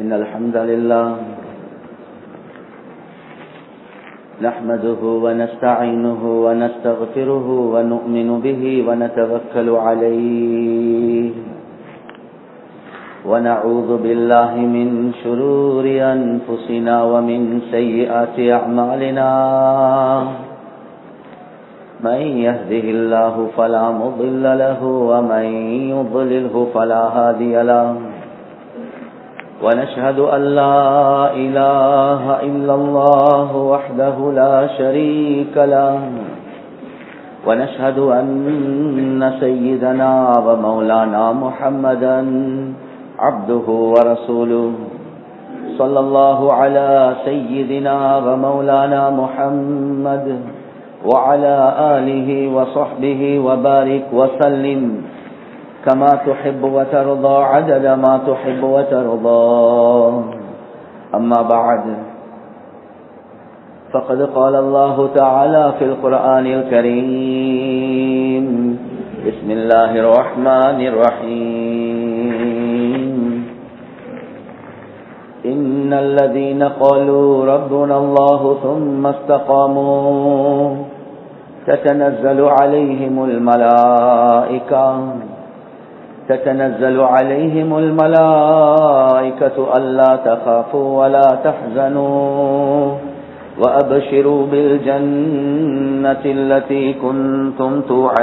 إن الحمد لله نحمده ونستعينه ونستغفره ونؤمن به ونتوكل عليه ونعوذ بالله من شرور أنفسنا ومن سيئات أعمالنا من يهده الله فلا مضل له ومن يضلله فلا هادي له ونشهد أن لا إله إلا الله وحده لا شريك له ونشهد أن سيدنا ومولانا محمدا عبده ورسوله صلى الله على سيدنا ومولانا محمد وعلى آله وصحبه وبارك وسلم كما تحب وترضى عدد ما تحب وترضى أما بعد فقد قال الله تعالى في القرآن الكريم بسم الله الرحمن الرحيم إن الذين قالوا ربنا الله ثم استقاموا تتنزل عليهم الملائكة تتنزل عليهم الملائكة ألا تخافوا ولا تحزنوا وأبشروا بالجنة التي كنتم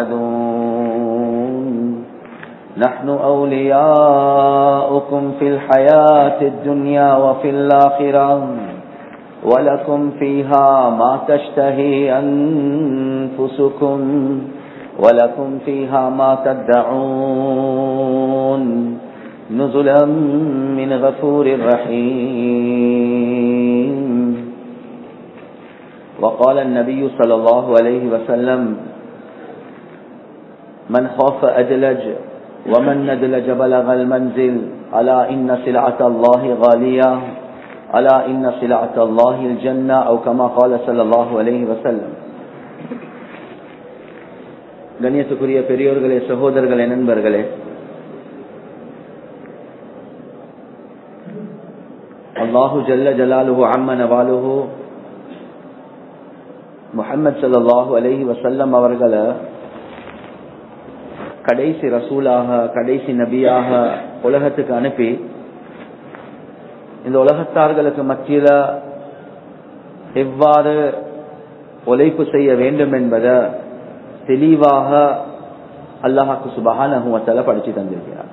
توعدون نحن أولياؤكم في الحياة الدنيا وفي الآخرة ولكم فيها ما تشتهي أنفسكم ولكم فيها ما تدعون نزلا من غفور رحيم وقال النبي صلى الله عليه وسلم من خاف أدلج ومن ندلج بلغ المنزل ألا إن سلعة الله غالية ألا إن سلعة الله الجنة أو كما قال صلى الله عليه وسلم கண்ணியத்துக்குரிய பெரியோர்களே சகோதரர்களே நண்பர்களே அல்லாஹு ஜல்ல ஜலாலுஹு அம்ம நவாலுஹு முஹம்மது சல்லாஹூ அலஹி வசல்லம் அவர்களை கடைசி ரசூலாக கடைசி நபியாக உலகத்துக்கு அனுப்பி இந்த உலகத்தார்களுக்கு மத்தியில எவ்வாறு உழைப்பு செய்ய வேண்டும் என்பதை தெளிவாக அல்லாஹாக்கு சுபகான படிச்சு தந்திருக்கிறார்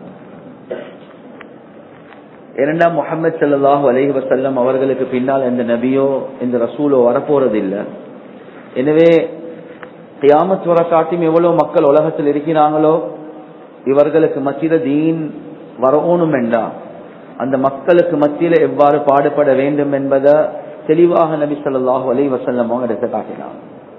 இரண்டாம் முகமது சல்லாஹூ அலஹி வசல்லம் அவர்களுக்கு பின்னால் எந்த நபியோ இந்த ரசூலோ வரப்போறதில்லை எனவே கியாமத் வர காட்டியும் எவ்வளவு மக்கள் உலகத்தில் இருக்கிறாங்களோ இவர்களுக்கு மத்தியில தீன் வரணும் என்றா அந்த மக்களுக்கு மத்தியில எவ்வாறு பாடுபட வேண்டும் என்பதை தெளிவாக நபி சொல்லாஹு அலி வசல்லம் அவங்க எடுத்து காட்டினாங்க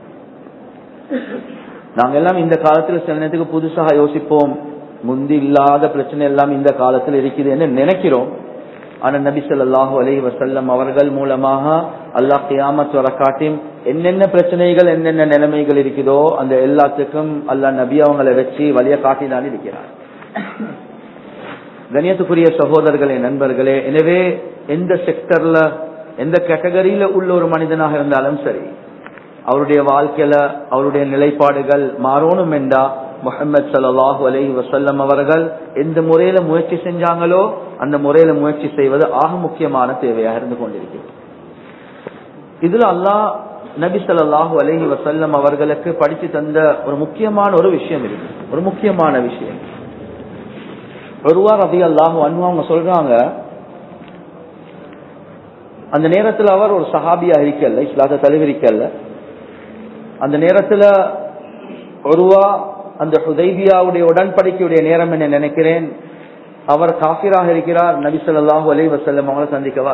நாங்க எல்லாம் இந்த காலத்துல சில நேரத்துக்கு புதுசாக யோசிப்போம் முந்தி இல்லாத பிரச்சனை எல்லாம் இந்த காலத்தில் இருக்குது என்று நினைக்கிறோம் ஆனா நபி சொல்லாஹு அலி வசல்லம் அவர்கள் மூலமாக அல்லாஹ் கியாமத் வர காட்டியும் என்னென்ன பிரச்சனைகள் என்னென்ன நிலைமைகள் இருக்குதோ அந்த எல்லாத்துக்கும் அல்லாஹ் நபி அவங்களை வச்சு வழிய காட்டிதான் இருக்கிறார் கணியத்துக்குரிய சகோதரர்களே நண்பர்களே எனவே எந்த செக்டர்ல எந்த கேட்டகரியில உள்ள ஒரு மனிதனாக இருந்தாலும் சரி அவருடைய வாழ்க்கையில அவருடைய நிலைப்பாடுகள் மாறணும் என்றா முகமது சல்லாஹூ அலஹி வசல்லம் அவர்கள் எந்த முறையில முயற்சி செஞ்சாங்களோ அந்த முறையில முயற்சி செய்வது ஆக முக்கியமான தேவையாக இருந்து கொண்டிருக்கிறது இதுல அல்லாஹ் நபி சொல்லாஹு அலஹி வசல்லம் அவர்களுக்கு படிச்சு தந்த ஒரு முக்கியமான ஒரு விஷயம் இருக்கு ஒரு முக்கியமான விஷயம் ஒருவா ரபி அல்லாஹு அன்பு அவங்க சொல்றாங்க அந்த நேரத்தில் அவர் ஒரு சஹாபியா இருக்கல்ல இஸ்லாத்த தலைவிரிக்கல்ல அந்த நேரத்தில் ஒருவா அந்த ஹுதைபியாவுடைய உடன்படிக்கையுடைய நேரம் என்ன நினைக்கிறேன் அவர் காஃபிராக இருக்கிறார் நபி சொல்லாஹு அலி வசல்லம் அவங்களை சந்திக்கவா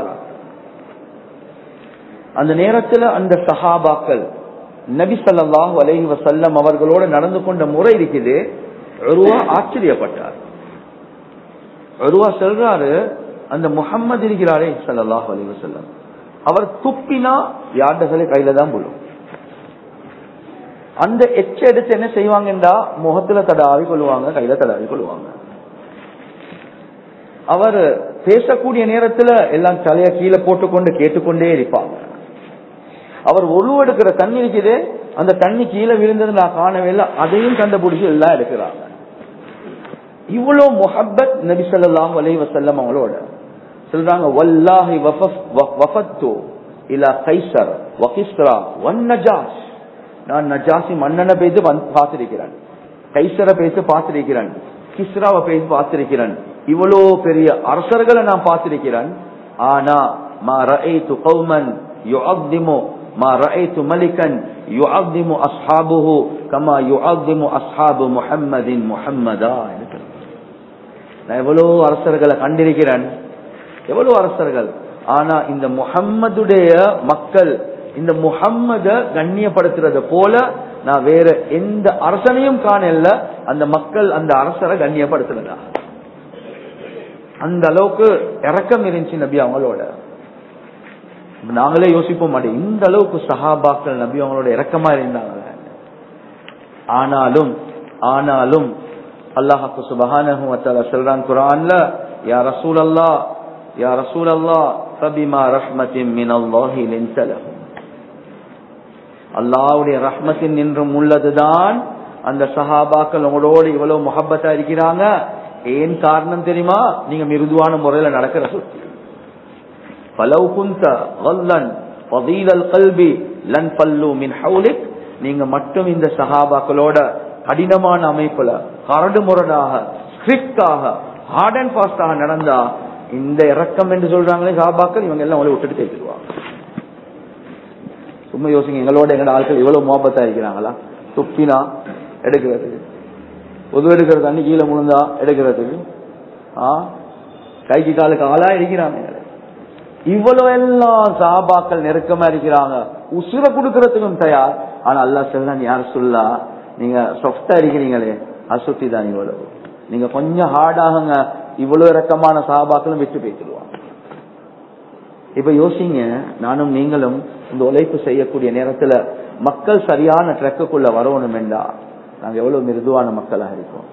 அந்த நேரத்தில் அந்த சஹாபாக்கள் நபி சொல்லாஹு அலஹி வசல்லம் அவர்களோடு நடந்து கொண்ட முறை இருக்குது ஒருவா ஆச்சரியப்பட்டார் ஒருவா சொல்றாரு அந்த முகம்மது இருக்கிறாரே சல்லாஹ் அலி வசல்லம் அவர் துப்பினா யார்டகளை கையில தான் போடும் அந்த எச்ச எடுத்து என்ன செய்வாங்கன்றா முகத்துல தடாவி கொள்ளுவாங்க கையில தடாவி கொள்ளுவாங்க அவர் பேசக்கூடிய நேரத்துல எல்லாம் தலைய கீழே போட்டுக்கொண்டு கேட்டுக்கொண்டே இருப்பாங்க அவர் ஒழுவெடுக்கிற தண்ணி இருக்குது அந்த தண்ணி கீழே விழுந்தது நான் காணவே இல்லை அதையும் கண்டுபிடிச்சு எல்லாம் எடுக்கிறாங்க இவ்வளவு முஹப்பத் நபி ஸல்லல்லாஹு அலைஹி வஸல்லம் அவங்களோட சொல்றாங்க வல்லாஹி வஃபத்து இலா கைசர் வகிஸ்ரா வன் நஜாஷ் நான் நஜாசி மன்னனை பேசி பார்த்திருக்கிறேன் கைசரை பேசி பார்த்திருக்கிறேன் கிஸ்ராவை பேசி பார்த்திருக்கிறேன் இவ்வளோ பெரிய அரசர்களை நான் பார்த்திருக்கிறேன் ஆனா மா ரஐது கௌமன் யுஅத்திமு மா ரஐது மலிகன் யுஅத்திமு அஸ்ஹாபுஹு கமா யுஅத்திமு அஸ்ஹாபு முஹம்மதின் முஹம்மதா நான் எவ்வளவு அரசர்களை கண்டிருக்கிறேன் எவ்வளவு அரசர்கள் ஆனா இந்த முஹம்மதுடைய மக்கள் இந்த முஹம்மத கண்ணியப்படுத்துறத போல நான் வேற எந்த அரசனையும் காணல அந்த மக்கள் அந்த அரசரை கண்ணியப்படுத்துறதா அந்த அளவுக்கு இறக்கம் இருந்துச்சு நபி அவங்களோட நாங்களே யோசிப்போம் மாட்டோம் இந்த அளவுக்கு சஹாபாக்கள் நபி அவங்களோட இறக்கமா இருந்தாங்க ஆனாலும் ஆனாலும் அல்லாஹாக்கு சுபஹானஹு வத்தால சொல்றான் குரான்ல யா ரசூல் அல்லா யா ரசூல் அல்லா ஃபபிமா ரஹ்மத்தின் மின் அல்லாஹி லின்தலஹும் அல்லாவுடைய ரஹ்மத்தின் நின்றும் உள்ளதுதான் அந்த சஹாபாக்கள் உங்களோடு இவ்வளவு முகப்பத்தா இருக்கிறாங்க ஏன் காரணம் தெரியுமா நீங்க மிருதுவான முறையில நடக்கிற சொத்து பலவு குந்த வல்லன் பதீலல் கல்வி லன் பல்லு மின் ஹவுலிக் நீங்க மட்டும் இந்த சஹாபாக்களோட கடினமான அமைப்புல கரடு முரடாக ஸ்ட்ரிக்டாக ஹார்ட் அண்ட் ஃபாஸ்டாக நடந்தா இந்த இறக்கம் என்று சொல்றாங்களே சஹாபாக்கள் இவங்க எல்லாம் அவளை விட்டுட்டு தேய்ச்சிடுவாங்க சும்மா யோசிங்க எங்களோட எங்களோட ஆட்கள் இவ்வளவு மோபத்தா இருக்கிறாங்களா துப்பினா எடுக்கிறதுக்கு பொது எடுக்கிற தண்ணி கீழே முழுந்தா எடுக்கிறதுக்கு ஆ கைக்கு காலுக்கு ஆளா இருக்கிறாங்க இவ்வளவு எல்லாம் சாபாக்கள் நெருக்கமா இருக்கிறாங்க உசுர கொடுக்கறதுக்கும் தயார் ஆனா அல்லா செல்ல யார் சொல்லா நீங்க சொஃப்டா இருக்கிறீங்களே அசுத்தி தான் இவ்வளவு நீங்க கொஞ்சம் ஹார்டாகுங்க இவ்வளவு இறக்கமான சாபாக்களும் விட்டு பேசிடுவாங்க இப்ப யோசிங்க நானும் நீங்களும் இந்த உழைப்பு செய்யக்கூடிய நேரத்துல மக்கள் சரியான ட்ரெக்குக்குள்ள வரணும் என்றா நாங்க எவ்வளவு மிருதுவான மக்களாக இருக்கோம்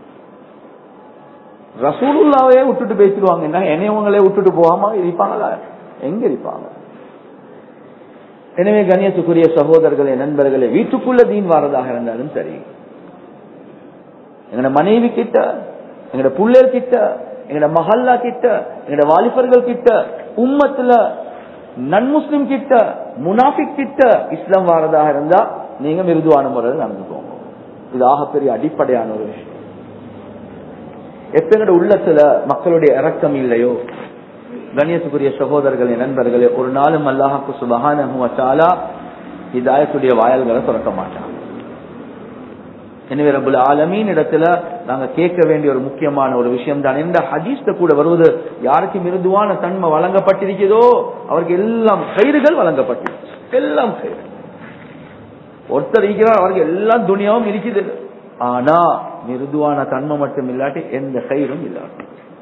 ரசூலுல்லாவே விட்டுட்டு பேசிடுவாங்கன்னா என்னையவங்களே விட்டுட்டு போகாம இருப்பாங்களா எங்க இருப்பாங்க எனவே கண்ணியத்துக்குரிய சகோதரர்களே நண்பர்களே வீட்டுக்குள்ள தீன் வாரதாக இருந்தாலும் சரி எங்கட மனைவி கிட்ட எங்கட புள்ளர் கிட்ட எங்கட மஹல்லா கிட்ட எங்கட வாலிபர்கள் கிட்ட உம்மத்துல நன்முஸ்லிம் கிட்ட முனாஃபிக் கிட்ட இஸ்லாம் வாரதாக இருந்தா நீங்க மிருதுவான முறையில் நடந்துக்கோங்க இது ஆகப்பெரிய அடிப்படையான ஒரு விஷயம் எப்ப எங்கட உள்ளத்துல மக்களுடைய இறக்கம் இல்லையோ கணியத்துக்குரிய சகோதரர்களே நண்பர்களே ஒரு நாளும் அல்லாஹாக்கு சுபகான இதாயத்துடைய வாயல்களை திறக்க மாட்டான் எனவே ரபுல் ஆலமீன் இடத்துல நாங்க கேட்க வேண்டிய ஒரு முக்கியமான ஒரு விஷயம் தான் எந்த ஹதீஸ்ல கூட வருவது யாருக்கு மிருதுவான தன்மை வழங்கப்பட்டிருக்கிறதோ அவருக்கு எல்லாம் கயிறுகள் வழங்கப்பட்டிருக்கு எல்லாம் கயிறு ஒருத்தர் இருக்கிறார் அவருக்கு எல்லாம் துணியாவும் இருக்குது ஆனா மிருதுவான தன்மை மட்டும் இல்லாட்டி எந்த கயிறும் இல்லாட்டி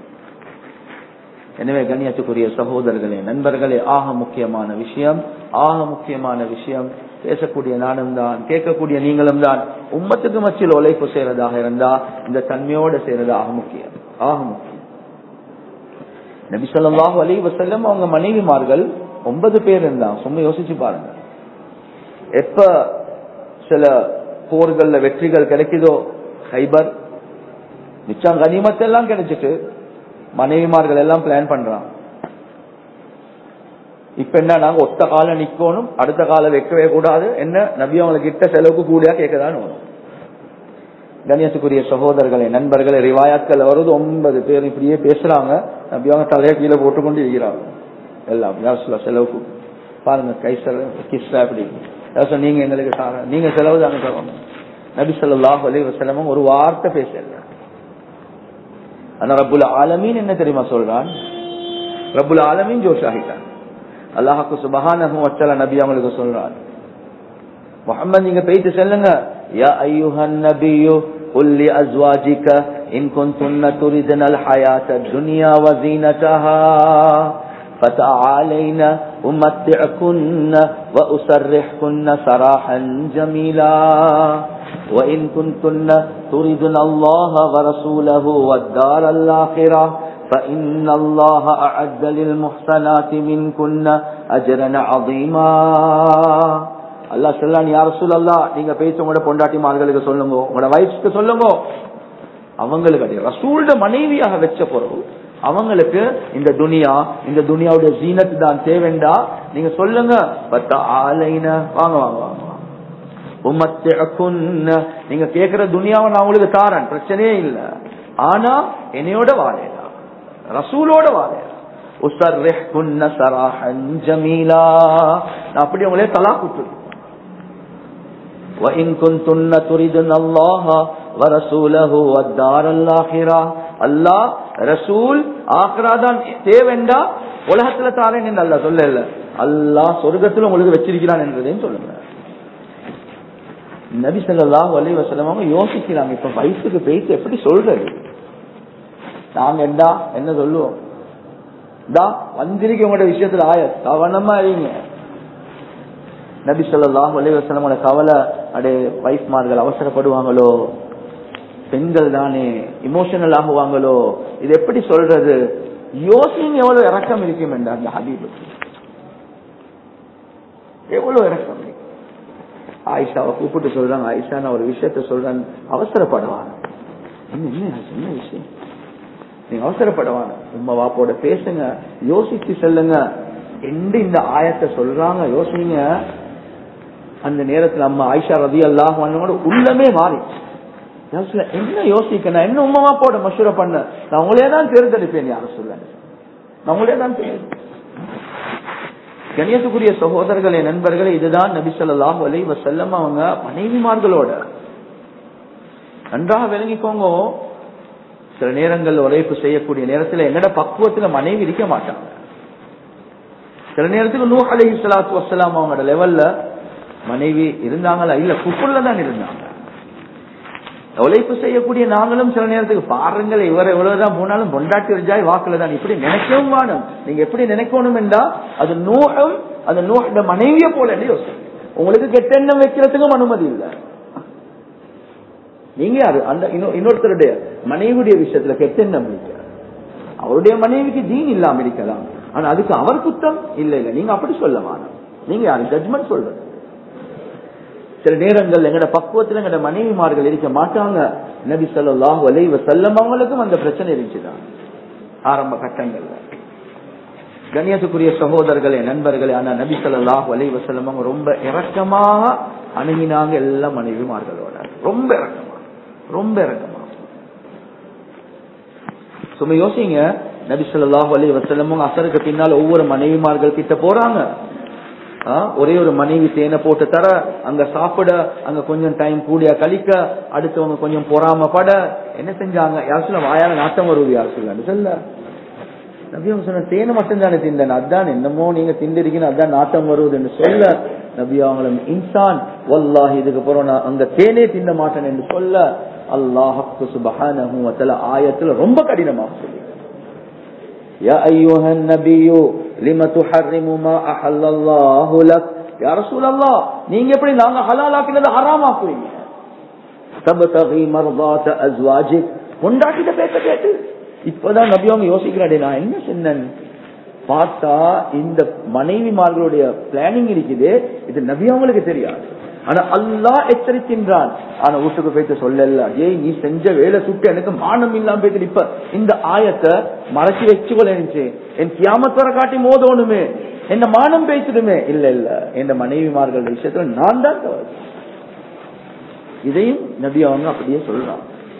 எனவே கண்ணியத்துக்குரிய சகோதரர்களே நண்பர்களே ஆக முக்கியமான விஷயம் ஆக முக்கியமான விஷயம் பேசக்கூடிய நானும் தான் கேட்கக்கூடிய நீங்களும் தான் உம்மத்துக்கு மச்சில் உழைப்பு செய்யறதாக இருந்தா இந்த தன்மையோட செய்யறது ஆக முக்கியம் ஆக முக்கியம் நபி சொல்லாஹு அலி வசல்லம் அவங்க மனைவிமார்கள் ஒன்பது பேர் இருந்தாங்க சும்மா யோசிச்சு பாருங்க எப்ப சில போர்கள்ல வெற்றிகள் கிடைக்குதோ ஹைபர் மிச்சம் கனிமத்தெல்லாம் கிடைச்சிட்டு மனைவிமார்கள் எல்லாம் பிளான் பண்றான் இப்ப என்ன நாங்க ஒத்த கால நிக்கணும் அடுத்த கால வைக்கவே கூடாது என்ன நபி அவங்களுக்கு கிட்ட செலவுக்கு கூடியா கேட்கதான் வரும் கண்ணியத்துக்குரிய சகோதரர்களே நண்பர்களே ரிவாயாக்கள் வருது ஒன்பது பேர் இப்படியே பேசுறாங்க நபி அவங்க தலைய கீழே போட்டுக்கொண்டு இருக்கிறாங்க எல்லாம் யார் செலவுக்கு பாருங்க கைசல் கிஸ்ரா அப்படி யார் நீங்க எங்களுக்கு தாங்க நீங்க செலவு தாங்க தரணும் நபி சொல்லாஹ் அலி வசலமும் ஒரு வார்த்தை பேசல ஆனா ரபுல் ஆலமீன் என்ன தெரியுமா சொல்றான் ரபுல் ஆலமீன் ஜோஷ் ஆகிட்டான் அல்லாஹாக்கு சுபஹான நபி அவங்களுக்கு சொல்றான் முகமது நீங்க போயிட்டு செல்லுங்க யா ஐயுஹன் நபியு قل لأزواجك إن كنتن تردن الحياة الدنيا وزينتها فتعالين أمتعكن وأسرحكن سراحا جميلا وإن كنتن تردن الله ورسوله والدار الآخرة فإن الله أعد للمحسنات منكن أجرا عظيما அல்லா சொல்லான் யார் சொல்லல்லா நீங்க பேச உங்களோட பொண்டாட்டிமார்களுக்கு சொல்லுங்க உங்களோட வயசுக்கு சொல்லுங்க அவங்களுக்கு ரசூல்ட மனைவியாக வச்ச பிறகு அவங்களுக்கு இந்த துனியா இந்த துனியாவுடைய ஜீனத்து தான் தேவைண்டா நீங்க சொல்லுங்க பத்தா ஆலைன வாங்க வாங்க வாங்க நீங்க கேக்குற துனியாவை நான் உங்களுக்கு தாரேன் பிரச்சனையே இல்ல ஆனா என்னையோட வாழையலாம் ரசூலோட வாழையலாம் அப்படி உங்களே தலா குத்து وإن كنتن تريدن الله ورسوله والدار الآخرة الله ரசூல் ஆக்ரா தான் தேவைண்டா உலகத்துல தாரேன் என்று அல்ல சொல்ல இல்ல அல்லாஹ் சொர்க்கத்துல உங்களுக்கு வச்சிருக்கிறான் என்றதையும் சொல்லுங்க நபி சொல்லாஹ் அலி வசலம் யோசிக்கிறாங்க இப்ப வயசுக்கு பேசி எப்படி சொல்றது நாங்க எண்டா என்ன சொல்லுவோம் தா வந்திருக்க உங்களோட விஷயத்துல ஆய கவனமா இருங்க நபி சொல்லாஹ் அலி வசலமோட கவலை அடே வைஃப்மார்கள் அவசரப்படுவாங்களோ பெண்கள் தானே இமோஷனல் ஆகுவாங்களோ இது எப்படி சொல்றது யோசிங்க எவ்வளவு இறக்கம் இருக்கும் என்ற அந்த ஹபீபு எவ்வளவு இறக்கம் ஆயிஷாவை கூப்பிட்டு சொல்றாங்க ஆயிஷா நான் ஒரு விஷயத்த சொல்றேன் அவசரப்படுவாங்க என்ன என்ன என்ன விஷயம் நீங்க அவசரப்படுவாங்க உமா வாப்போட பேசுங்க யோசிச்சு செல்லுங்க எந்த இந்த ஆயத்தை சொல்றாங்க யோசிங்க அந்த நேரத்துல அம்மா ஆயிஷா ரதி அல்லாஹ் உள்ளமே மாறிச்சு என்ன யோசிக்கணும் என்ன உமா போட மசூர பண்ண நான் உங்களே தான் தேர்ந்தெடுப்பேன் யாரும் சொல்ல நான் உங்களே தான் கணியத்துக்குரிய சகோதரர்களே நண்பர்களே இதுதான் நபி சொல்லாஹ் அலை வசல்லம் அவங்க மனைவிமார்களோட நன்றாக விளங்கிக்கோங்க சில நேரங்கள் உழைப்பு செய்யக்கூடிய நேரத்தில் எங்கட பக்குவத்துல மனைவி இருக்க மாட்டாங்க சில நேரத்துக்கு நூ அலி சலாத்து வசலாம் அவங்களோட லெவல்ல மனைவி இருந்தாங்களா இல்ல குப்புல தான் இருந்தாங்க உழைப்பு செய்யக்கூடிய நாங்களும் சில நேரத்துக்கு பாருங்கள் இவர் எவ்வளவுதான் போனாலும் பொண்டாட்டி வச்சாய் வாக்குல தான் இப்படி நினைக்கவும் வேணும் நீங்க எப்படி நினைக்கணும் என்றா அது நூகம் அந்த நூக மனைவிய போல யோசனை உங்களுக்கு கெட்டெண்ணம் வைக்கிறதுக்கும் அனுமதி இல்லை நீங்க யாரு அந்த இன்னொருத்தருடைய மனைவியுடைய விஷயத்துல கெட்டெண்ணம் வைக்க அவருடைய மனைவிக்கு தீன் இல்லாம இருக்கலாம் ஆனா அதுக்கு அவர் குத்தம் இல்ல இல்ல நீங்க அப்படி சொல்ல வேணும் நீங்க யாரு ஜட்மெண்ட் சொல்றது சில நேரங்கள் எங்கட பக்குவத்துல எங்கட மனைவிமார்கள் இருக்க மாட்டாங்க நபி சொல்லாஹு அலைவ செல்லம் அவங்களுக்கும் அந்த பிரச்சனை இருந்துச்சுதான் ஆரம்ப கட்டங்கள்ல கண்ணியத்துக்குரிய சகோதரர்களே நண்பர்களே ஆனா நபி சொல்லாஹு அலைவ செல்லம் அவங்க ரொம்ப இறக்கமாக அணுகினாங்க எல்லா மனைவிமார்களோட ரொம்ப இறக்கமா ரொம்ப இறக்கமா சும்மா யோசிங்க நபி சொல்லாஹு அலி வசல்லமும் அசருக்கு பின்னால் ஒவ்வொரு மனைவிமார்கள் கிட்ட போறாங்க ஒரே ஒரு மனைவி தேனை போட்டு தர அங்க சாப்பிட அங்க கொஞ்சம் டைம் கூடிய கழிக்க அடுத்தவங்க கொஞ்சம் பொறாமப்பட என்ன செஞ்சாங்க யார் சொல்ல வாயால நாட்டம் வருவது யார் சொல்ல சொல்ல நபி அவங்க சொன்ன தேனை மட்டும் தானே திந்தன் அதான் என்னமோ நீங்க திண்டிருக்கீங்க அதான் நாட்டம் வருவதுன்னு சொல்ல நபி அவங்களும் இன்சான் வல்லாஹி இதுக்கு அப்புறம் நான் அங்க தேனே தின்ன மாட்டேன் என்று சொல்ல அல்லாஹு சுபஹானஹு வதஆலா ஆயத்துல ரொம்ப கடினமாக சொல்லி யா அய்யுஹன் நபியு லிம துஹர்ரிமு மா அஹல்லல்லாஹு லக் யா ரசூலல்லாஹ் நீங்க எப்படி நாங்க ஹலாலாக்கினதை ஹராமாக்குறீங்க தபதகி மர்தாத அஸ்வாஜிக் பொண்டாட்டிட்ட பேச கேட்டு இப்பதான் நபி அவங்க யோசிக்கிறாடே நான் என்ன சொன்னேன் பார்த்தா இந்த மனைவிமார்களுடைய பிளானிங் இருக்குது இது நபி அவங்களுக்கு தெரியாது ஆனா அல்லாஹ் எச்சரிக்கின்றான் ஆனா வீட்டுக்கு போயிட்டு சொல்லல ஏய் நீ செஞ்ச வேலை சுட்டு எனக்கு மானம் இல்லாம போயிட்டு இப்ப இந்த ஆயத்தை மறைச்சு வச்சுக்கொள்ள என் கியாமத்துவர காட்டி மோதோணுமே என்ன மானம் பேசிடுமே இல்ல இல்ல என் மனைவிமார்கள் விஷயத்துல நான் தான் தவறு இதையும் நபி அவங்க அப்படியே சொல்றான்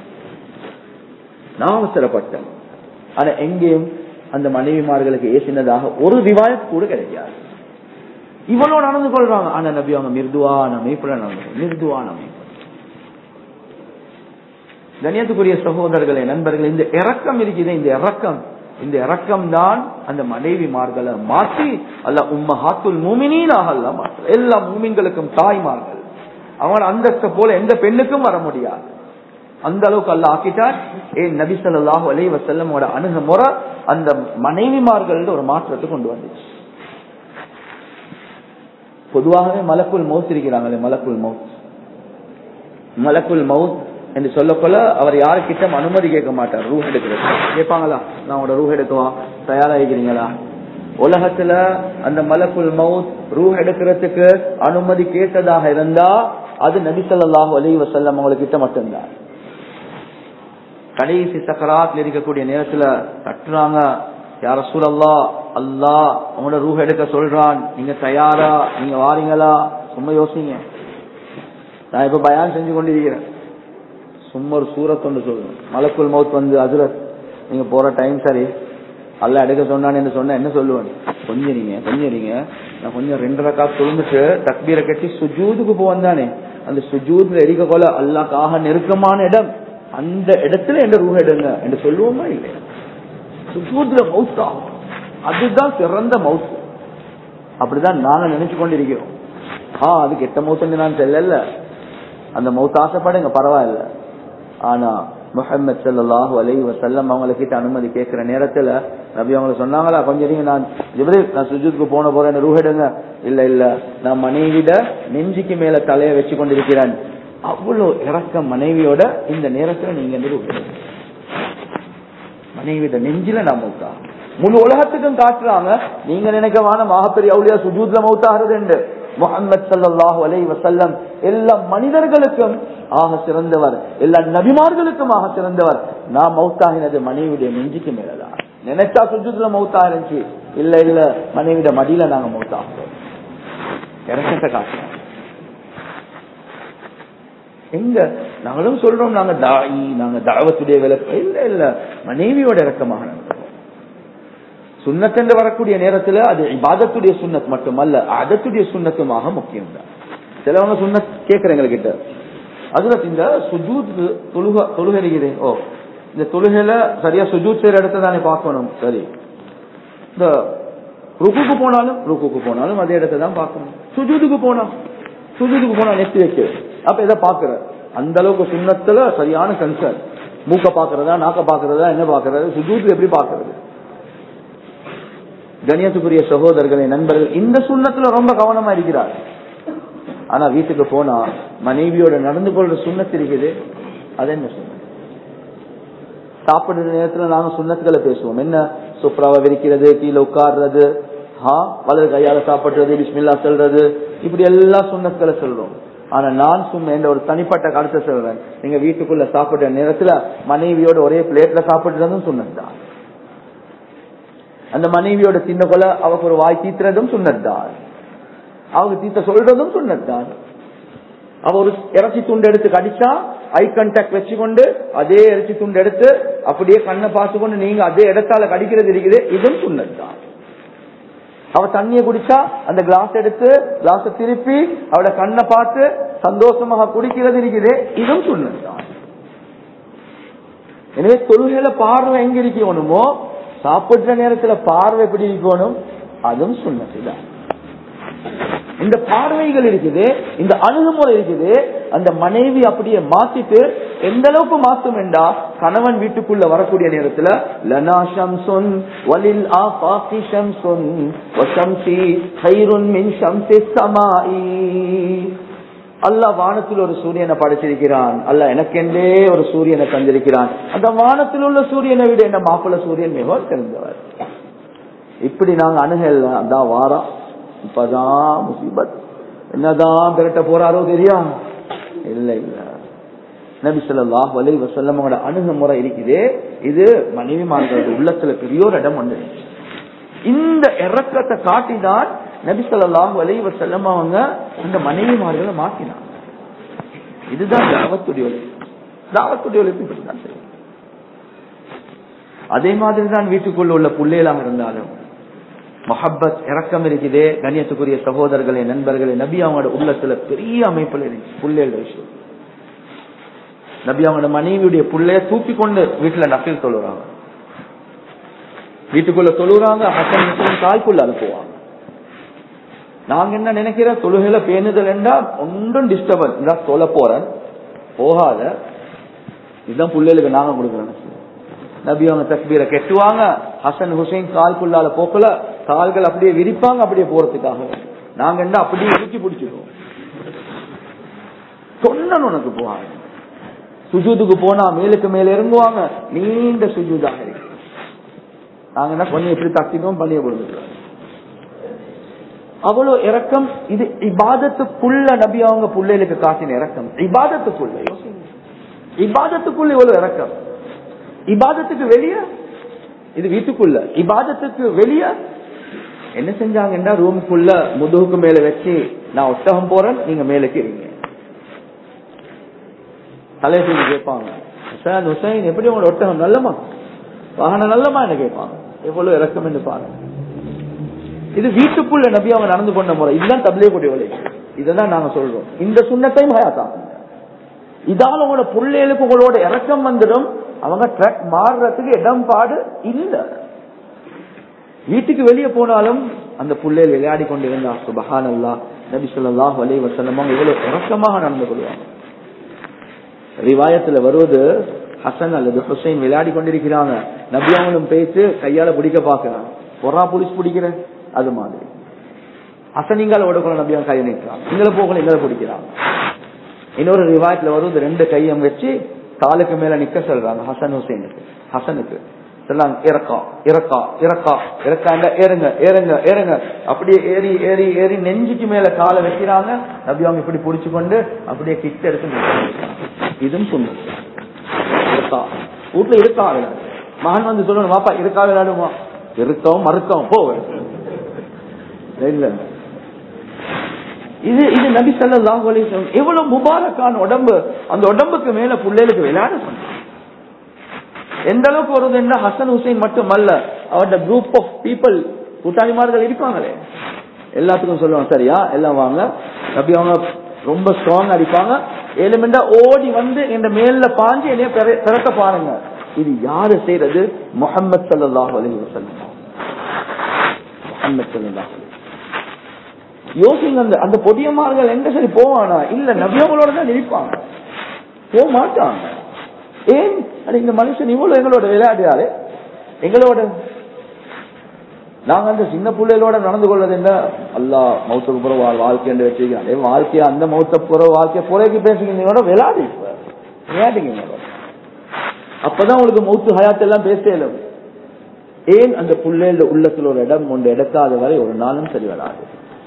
நான் அவசரப்பட்டேன் ஆனா எங்கேயும் அந்த மனைவிமார்களுக்கு ஏசினதாக ஒரு ரிவாயத் கூட கிடைக்காது இவ்வளவு நடந்து கொள்றாங்க ஆனா நபி அவங்க மிருதுவான அமைப்புல நடந்து மிருதுவான அமைப்பு கணியத்துக்குரிய சகோதரர்களே நண்பர்கள் இந்த இறக்கம் இருக்குது இந்த இறக்கம் இந்த இறக்கம் தான் அந்த மனைவிமார்களை மாற்றி அல்ல உம்ம ஹாத்துல் மூமினாக அல்ல மாற்ற எல்லா மூமின்களுக்கும் தாய்மார்கள் அவன் அந்தஸ்த போல எந்த பெண்ணுக்கும் வர முடியாது அந்த அளவுக்கு அல்ல ஆக்கிட்டார் ஏன் நபி சொல்லாஹு அலை வசல்லமோட அணுகுமுறை அந்த மனைவிமார்கள் ஒரு மாற்றத்தை கொண்டு வந்துச்சு பொதுவாகவே மலக்குள் மவுத் இருக்கிறாங்களே மலக்குள் மவுத் மலக்குள் மவுத் என்று சொல்லக்கொள்ள அவர் யாருக்கிட்ட அனுமதி கேட்க மாட்டார் ரூஹ் எடுக்கிறது கேட்பாங்களா நான் உங்களோட ரூஹ் எடுக்குவா தயாராகிக்கிறீங்களா உலகத்துல அந்த மலக்குல் மவுத் ரூஹ் எடுக்கிறதுக்கு அனுமதி கேட்டதாக இருந்தா அது நபி ஸல்லல்லாஹு அலைஹி வஸல்லம் அவங்ககிட்ட மட்டும்தான் கடைசி சக்கராத்ல இருக்கக்கூடிய நேரத்துல தட்டுறாங்க யார சூழல்லா அல்லா உங்களோட ரூஹ் எடுக்க சொல்றான் நீங்க தயாரா நீங்க வாரீங்களா சும்மா யோசிங்க நான் இப்ப பயான் செஞ்சு கொண்டிருக்கிறேன் சும்மா ஒரு சூரத்தொண்டு சொல்றேன் மலக்குல் மவுத் வந்து அசுரத் நீங்க போற டைம் சரி அல்ல எடுக்க சொன்னான்னு சொன்ன என்ன சொல்லுவேன் கொஞ்சம் நீங்க கொஞ்சம் நீங்க நான் கொஞ்சம் ரெண்டு ரக்கா தொழுந்துட்டு தக்பீரை கட்டி சுஜூதுக்கு போவேன் தானே அந்த சுஜூத்ல எரிக்க கொள்ள அல்லாக்காக நெருக்கமான இடம் அந்த இடத்துல எந்த ரூஹ எடுங்க என்று சொல்லுவோமா இல்லையா சுஜூத்ல மவுத்தா அதுதான் சிறந்த மவுத் அப்படிதான் நாங்க நினைச்சு கொண்டிருக்கிறோம் ஆ அது கெட்ட மவுத்துன்னு நான் செல்லல அந்த மவுத் ஆசைப்படுங்க பரவாயில்ல ஆனா முஹம்மது ஸல்லல்லாஹு அலைஹி வஸல்லம் அவங்க கிட்ட அனுமதி கேட்கிற நேரத்துல நபி அவங்க சொன்னாங்களா கொஞ்சம் இருங்க நான் ஜிப்ரீல் நான் சுஜூதுக்கு போன போறேன் ரூஹ் எடுங்க இல்ல இல்ல நான் மனைவிட நெஞ்சுக்கு மேல தலையை வச்சு கொண்டிருக்கிறேன் அவ்வளவு இறக்க மனைவியோட இந்த நேரத்துல நீங்க இந்த ரூஹ் எடுங்க மனைவிட நெஞ்சில நான் மௌத்தா முழு உலகத்துக்கும் காட்டுறாங்க நீங்க நினைக்க வான மகாபெரிய அவுளியா சுஜூத்ல மௌத்தாகிறது என்று முகமது சல்லாஹூ அலை வசல்லம் எல்லா மனிதர்களுக்கும் ஆக சிறந்தவர் எல்லா நபிமார்களுக்கும் ஆக சிறந்தவர் நான் மௌத்தாகினது மனைவியுடைய நெஞ்சுக்கு மேலதான் நினைச்சா சுஜூத்ல மௌத்தா இருந்துச்சு இல்ல இல்ல மனைவிட மடியில நாங்க மௌத்தாகிறோம் இறக்கத்தை காட்டுறோம் எங்க நாங்களும் சொல்றோம் நாங்க தாயி நாங்க தாவத்துடைய விளக்கு இல்ல இல்ல மனைவியோட இறக்கமாக நடக்கிறோம் சுண்ணத் என்று வரக்கூடிய நேரத்துல அது இபாதத்துடைய சுண்ணத் மட்டுமல்ல அதத்துடைய சுண்ணத்துமாக முக்கியம் தான் சிலவங்க சுண்ணத் கேட்கறவங்க கிட்ட அதுல இந்த சுஜூத் தொழுக தொழுகை இருக்குது ஓ இந்த தொழுகையில சரியா சுஜூத் செய்யற இடத்த தானே பார்க்கணும் சரி இந்த ருக்குக்கு போனாலும் ருக்குக்கு போனாலும் அதே இடத்தை தான் பார்க்கணும் சுஜூதுக்கு போனா சுஜூதுக்கு போனா நெத்தி வைக்க அப்ப இதை பாக்குற அந்த அளவுக்கு சுண்ணத்துல சரியான கன்சர்ன் மூக்க பாக்குறதா நாக்க பாக்குறதா என்ன பாக்குறது சுஜூத்து எப்படி பாக்குறது கணியத்துக்குரிய சகோதரர்களே நண்பர்கள் இந்த சுண்ணத்துல ரொம்ப கவனமா இருக்கிறார் ஆனா வீட்டுக்கு போனா மனைவியோட நடந்து கொள்ற சுண்ணத்து இருக்குது அது என்ன சுண்ணத் சாப்பிடுற நேரத்துல நாங்க சுண்ணத்துக்களை பேசுவோம் என்ன சுப்ராவை விரிக்கிறது கீழே உட்கார்றது ஹா வலது கையால சாப்பிடுறது பிஸ்மில்லா சொல்றது இப்படி எல்லா சுண்ணத்துக்களை சொல்றோம் ஆனா நான் சும்மா என்ற ஒரு தனிப்பட்ட கருத்தை சொல்றேன் நீங்க வீட்டுக்குள்ள சாப்பிடுற நேரத்துல மனைவியோட ஒரே பிளேட்ல சாப்பிடுறதும் சுண்ணத்தான் அந்த மனைவியோட சின்ன கொல அவக்கு ஒரு வாய் தீத்துறதும் சுண்ணத்தான் அவங்க தீத்த சொல்றதும் சுண்ணத்தான் அவ ஒரு இறைச்சி துண்டு எடுத்து கடிச்சா ஐ கண்டாக்ட் வச்சுக்கொண்டு அதே இறைச்சி துண்டு எடுத்து அப்படியே கண்ணை பார்த்து கொண்டு நீங்க அதே இடத்தால கடிக்கிறது இருக்குது இதுவும் சுண்ணத்தான் அவ தண்ணிய குடிச்சா அந்த கிளாஸ் எடுத்து கிளாஸ திருப்பி அவளோட கண்ணை பார்த்து சந்தோஷமாக குடிக்கிறது இருக்குது இதுவும் சுண்ணத்தான் எனவே தொழுகையில பார்வை எங்க இருக்கணுமோ சாப்பிடுற நேரத்துல பார்வை எப்படி இருக்கணும் அதுவும் சுண்ணத்துதான் இந்த பார்வைகள் இருக்குது இந்த அணுகுமுறை இருக்குது அந்த மனைவி அப்படியே மாத்திட்டு எந்த அளவுக்கு மாத்தும் என்றா கணவன் வீட்டுக்குள்ள வரக்கூடிய நேரத்துல லனா ஷம்சுன் வலில் ஆஃபாகி ஷம்சுன் வஷம்சி ஹைருன் மின் ஷம்சி சமாயி அல்லாஹ் வானத்தில் ஒரு சூரியனை படைச்சிருக்கிறான் அல்ல எனக்கென்றே ஒரு சூரியனை தந்திருக்கிறான் அந்த வானத்தில் உள்ள சூரியனை விட என்ன மாப்பிள்ள சூரியன் மிகவும் தெரிந்தவர் இப்படி நாங்க அணுகல அதான் வாரம் இப்பதான் முசீபத் என்னதான் விரட்ட போறாரோ தெரியா இல்ல இல்ல நபி சொல்லாஹ் வலை வசல்லமோட அணுகுமுறை இருக்குது இது மனைவிமார்களோட உள்ளத்துல பெரிய ஒரு இடம் வந்து இந்த இறக்கத்தை காட்டிதான் நபி சொல்லாஹ் வலை வசல்லம் அவங்க இந்த மனைவிமார்களை மாற்றினாங்க இதுதான் தாவத்துடைய ஒழிப்பு தாவத்துடைய ஒழிப்பு இப்படிதான் செய்யும் அதே மாதிரி தான் வீட்டுக்குள்ள உள்ள பிள்ளைகளாக இருந்தாலும் மொஹப்பத் இறக்கம் இருக்குதே கண்ணியத்துக்குரிய சகோதரர்களே நண்பர்களே நபி அவங்களோட உள்ளத்துல பெரிய அமைப்புல இருந்துச்சு புள்ளையோட விஷயம் நபி அவங்களோட மனைவியுடைய புள்ளைய தூக்கி கொண்டு வீட்டுல நக்கில் தொழுறாங்க வீட்டுக்குள்ள தொழுறாங்க ஹசன் முஸ்லிம் தாய்க்குள்ள அனுப்புவாங்க நாங்க என்ன நினைக்கிற தொழுகையில பேணுதல் என்றா ஒன்றும் டிஸ்டர்பன்ஸ் இதான் சொல்ல போறேன் போகாத இதுதான் பிள்ளைகளுக்கு நாங்க கொடுக்குறோம் நபி அவங்க தஸ்பீரை கெட்டுவாங்க ஹசன் ஹுசைன் கால்குள்ளால போக்கல கால்கள் அப்படியே விரிப்பாங்க அப்படியே போறதுக்காக நாங்க என்ன அப்படியே இறுக்கி பிடிச்சிடுவோம் சொன்ன உனக்கு போவாங்க சுஜூதுக்கு போனா மேலுக்கு மேல இறங்குவாங்க நீண்ட சுஜூதாக இருக்கு நாங்க என்ன கொஞ்சம் எப்படி தட்டினோம் பண்ணிய கொடுத்துருவோம் அவ்வளவு இறக்கம் இது இபாதத்துக்குள்ள நபி அவங்க பிள்ளைகளுக்கு காட்டின இறக்கம் இபாதத்துக்குள்ள யோசிங்க. இபாதத்துக்குள்ள இவ்வளவு இறக்கம் இபாதத்துக்கு வெளியே இது வீட்டுக்குள்ள இபாதத்துக்கு வெளியே என்ன செஞ்சாங்கன்னா ரூமுக்குள்ள முதுகுக்கு மேல வச்சு நான் ஒட்டகம் போறேன் நீங்க மேலுக்கு இருங்க தலையை கேட்பாங்க ஹுசைன் ஹுசைன் எப்படி உங்களோட ஒட்டகம் நல்லமா வாகனம் நல்லமா என்ன கேட்பாங்க எவ்வளவு இறக்கம் என்று பாருங்க இது வீட்டுக்குள்ள நபி அவங்க நடந்து கொண்ட முறை இதுதான் தபிலே கூடிய வழி இதெல்லாம் நாங்க சொல்றோம் இந்த சுண்ணத்தையும் ஹயாத்தா இதால உங்களோட பிள்ளைகளுக்கு உங்களோட இறக்கம் வந்துடும் அவங்க ட்ரக் மாறுறதுக்கு இடம் பாடு இல்ல வீட்டுக்கு வெளியே போனாலும் அந்த புள்ளைகள் விளையாடி கொண்டு இருந்தா சுபஹான் அல்லா நபி சொல்லாஹ் அலி வசல்லம் அவங்க இவ்வளவு இறக்கமாக நடந்து கொள்வாங்க ரிவாயத்துல வருவது ஹசன் அல்லது ஹுசைன் விளையாடி கொண்டிருக்கிறாங்க நபி அவங்களும் பேச்சு கையால பிடிக்க பாக்குறாங்க பொறா புடிச்சு பிடிக்கிறேன் அது மாதிரி ஹசன் இங்கால ஓடக்கூட நபி அவங்க கையை நிற்கிறாங்க இங்களை போகல இங்களை பிடிக்கிறாங்க இன்னொரு ரிவாயத்துல வருவது ரெண்டு கையம் வச்சு காலுக்கு மேல நிக்க சொல்றாங்க ஹசன் ஹுசைனுக்கு ஹசனுக்கு சொல்லாங்க இறக்கா இறக்கா இறக்கா இறக்காண்ட ஏறுங்க ஏறுங்க ஏறுங்க அப்படியே ஏறி ஏறி ஏறி நெஞ்சுக்கு மேல காலை வைக்கிறாங்க நபி அவங்க இப்படி புடிச்சு கொண்டு அப்படியே கிட்ட எடுத்து நிற்கிறாங்க. இதுவும் சொன்னது இருக்கா வீட்டுல இருக்கா விளையாடு மகன் வந்து சொல்லணும் வாப்பா இருக்கா விளையாடுமா இருக்கவும் மறுக்கவும் போ இல்ல இது இது நபி ஸல்லல்லாஹு அலைஹி வஸல்லம் எவ்வளவு முபாரக்கான உடம்பு அந்த உடம்புக்கு மேல புள்ளைகளுக்கு விளையாட சொன்னாங்க எந்த அளவுக்கு வருதுன்னா ஹசன் ஹுசைன் மட்டுமல்ல அவருடைய குரூப் ஆஃப் பீப்புள் கூட்டாளிமார்கள் இருப்பாங்களே எல்லாத்துக்கும் சொல்லுவாங்க சரியா எல்லாம் வாங்க நபி அவங்க ரொம்ப ஸ்ட்ராங் அடிப்பாங்க எலிமெண்டா ஓடி வந்து என் மேல பாஞ்சு என்னைய பிற- பிறக்க பாருங்க இது யாரு செய்யறது முகமது சல்லாஹ் அலைஹி வஸல்லம் முகமது சல்லாஹ் யோசிங்க அந்த அந்த பொடியமார்கள் எங்க சரி போவானா இல்ல நபியவங்களோட தான் இருப்பாங்க போக மாட்டாங்க ஏன் அட இந்த மனுஷன் இவ்வளவு எங்களோட விளையாடுறாரு எங்களோட நாங்க அந்த சின்ன பிள்ளைகளோட நடந்து கொள்வது என்ன அல்லா மௌத்துக்கு புற வாழ்க்கை என்று வச்சுக்கிறான் ஏன் வாழ்க்கைய அந்த மௌத்த புற வாழ்க்கைய புறைக்கு பேசுகிறீங்களோட விளையாடு இப்ப விளையாடுங்க எங்களோட. அப்பதான் உங்களுக்கு மௌத்து ஹயாத் எல்லாம் பேசலும் ஏன் அந்த பிள்ளைகள உள்ளத்துல ஒரு இடம் ஒன்று எடுக்காத வரை ஒரு நாளும் சரி வராது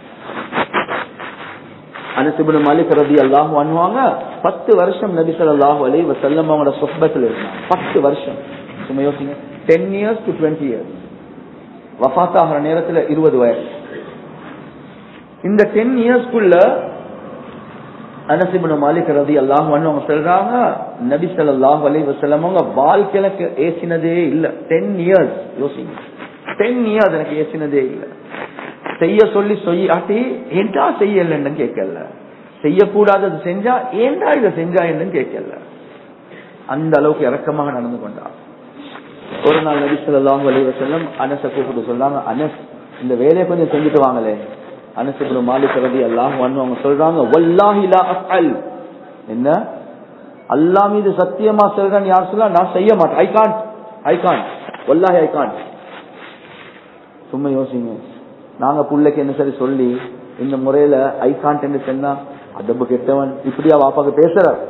அனசிபுன் மாலிக் ரதி அல்லாஹ் பண்ணுவாங்க பத்து வருஷம் நபி ஸல்லல்லாஹு அலைஹி வஸல்லம் அவங்களோட சொஹபத்தில் இருந்தாங்க பத்து வருஷம் சும்மா யோசிங்க ten years to twenty years வஃத் ஆகிற நேரத்துல இருபது வயசு இந்த டென் இயர்ஸ்க்குள்ள அனசிபுன் மாலிக் ரதி அல்லாஹ் அவங்க சொல்றாங்க நபி ஸல்லல்லாஹு அலைஹி வஸல்லம் அவங்க வாழ்க்கையில ஏசினதே இல்ல டென் இயர்ஸ் யோசிங்க டென் இயர்ஸ் எனக்கு ஏசினதே இல்ல செய்ய சொல்லி சொல்லாட்டி ஏன்டா செய்யலன்னு கேட்கல செய்யக்கூடாதது செஞ்சா ஏன்டா இதை செஞ்சா என்னன்னு கேட்கல அந்த அளவுக்கு இறக்கமாக நடந்து கொண்டா ஒரு நாள் நபி ஸல்லல்லாஹு அலைஹி வஸல்லம் அனஸ கூப்பிட்டு சொன்னாங்க அனஸ் இந்த வேலையை கொஞ்சம் செஞ்சுட்டு வாங்களே அனஸ் இப்னு மாலிக் ரலியல்லாஹு அன்ஹு அவங்க சொல்றாங்க வல்லாஹி லா அஃஅல் என்ன அல்லாஹ் மீது சத்தியமா சொல்றேன் யார் சொல்ல நான் செய்ய மாட்டேன் ஐ காண்ட் ஐ காண்ட் வல்லாஹி ஐ காண்ட் சும்மா யோசிங்க நாங்க புள்ளைக்கு என்ன சரி சொல்லி இந்த முறையில ஐ காண்ட் என்று சொன்னா அதப்பு கெட்டவன் இப்படியா வாப்பாக்கு பேசுறார்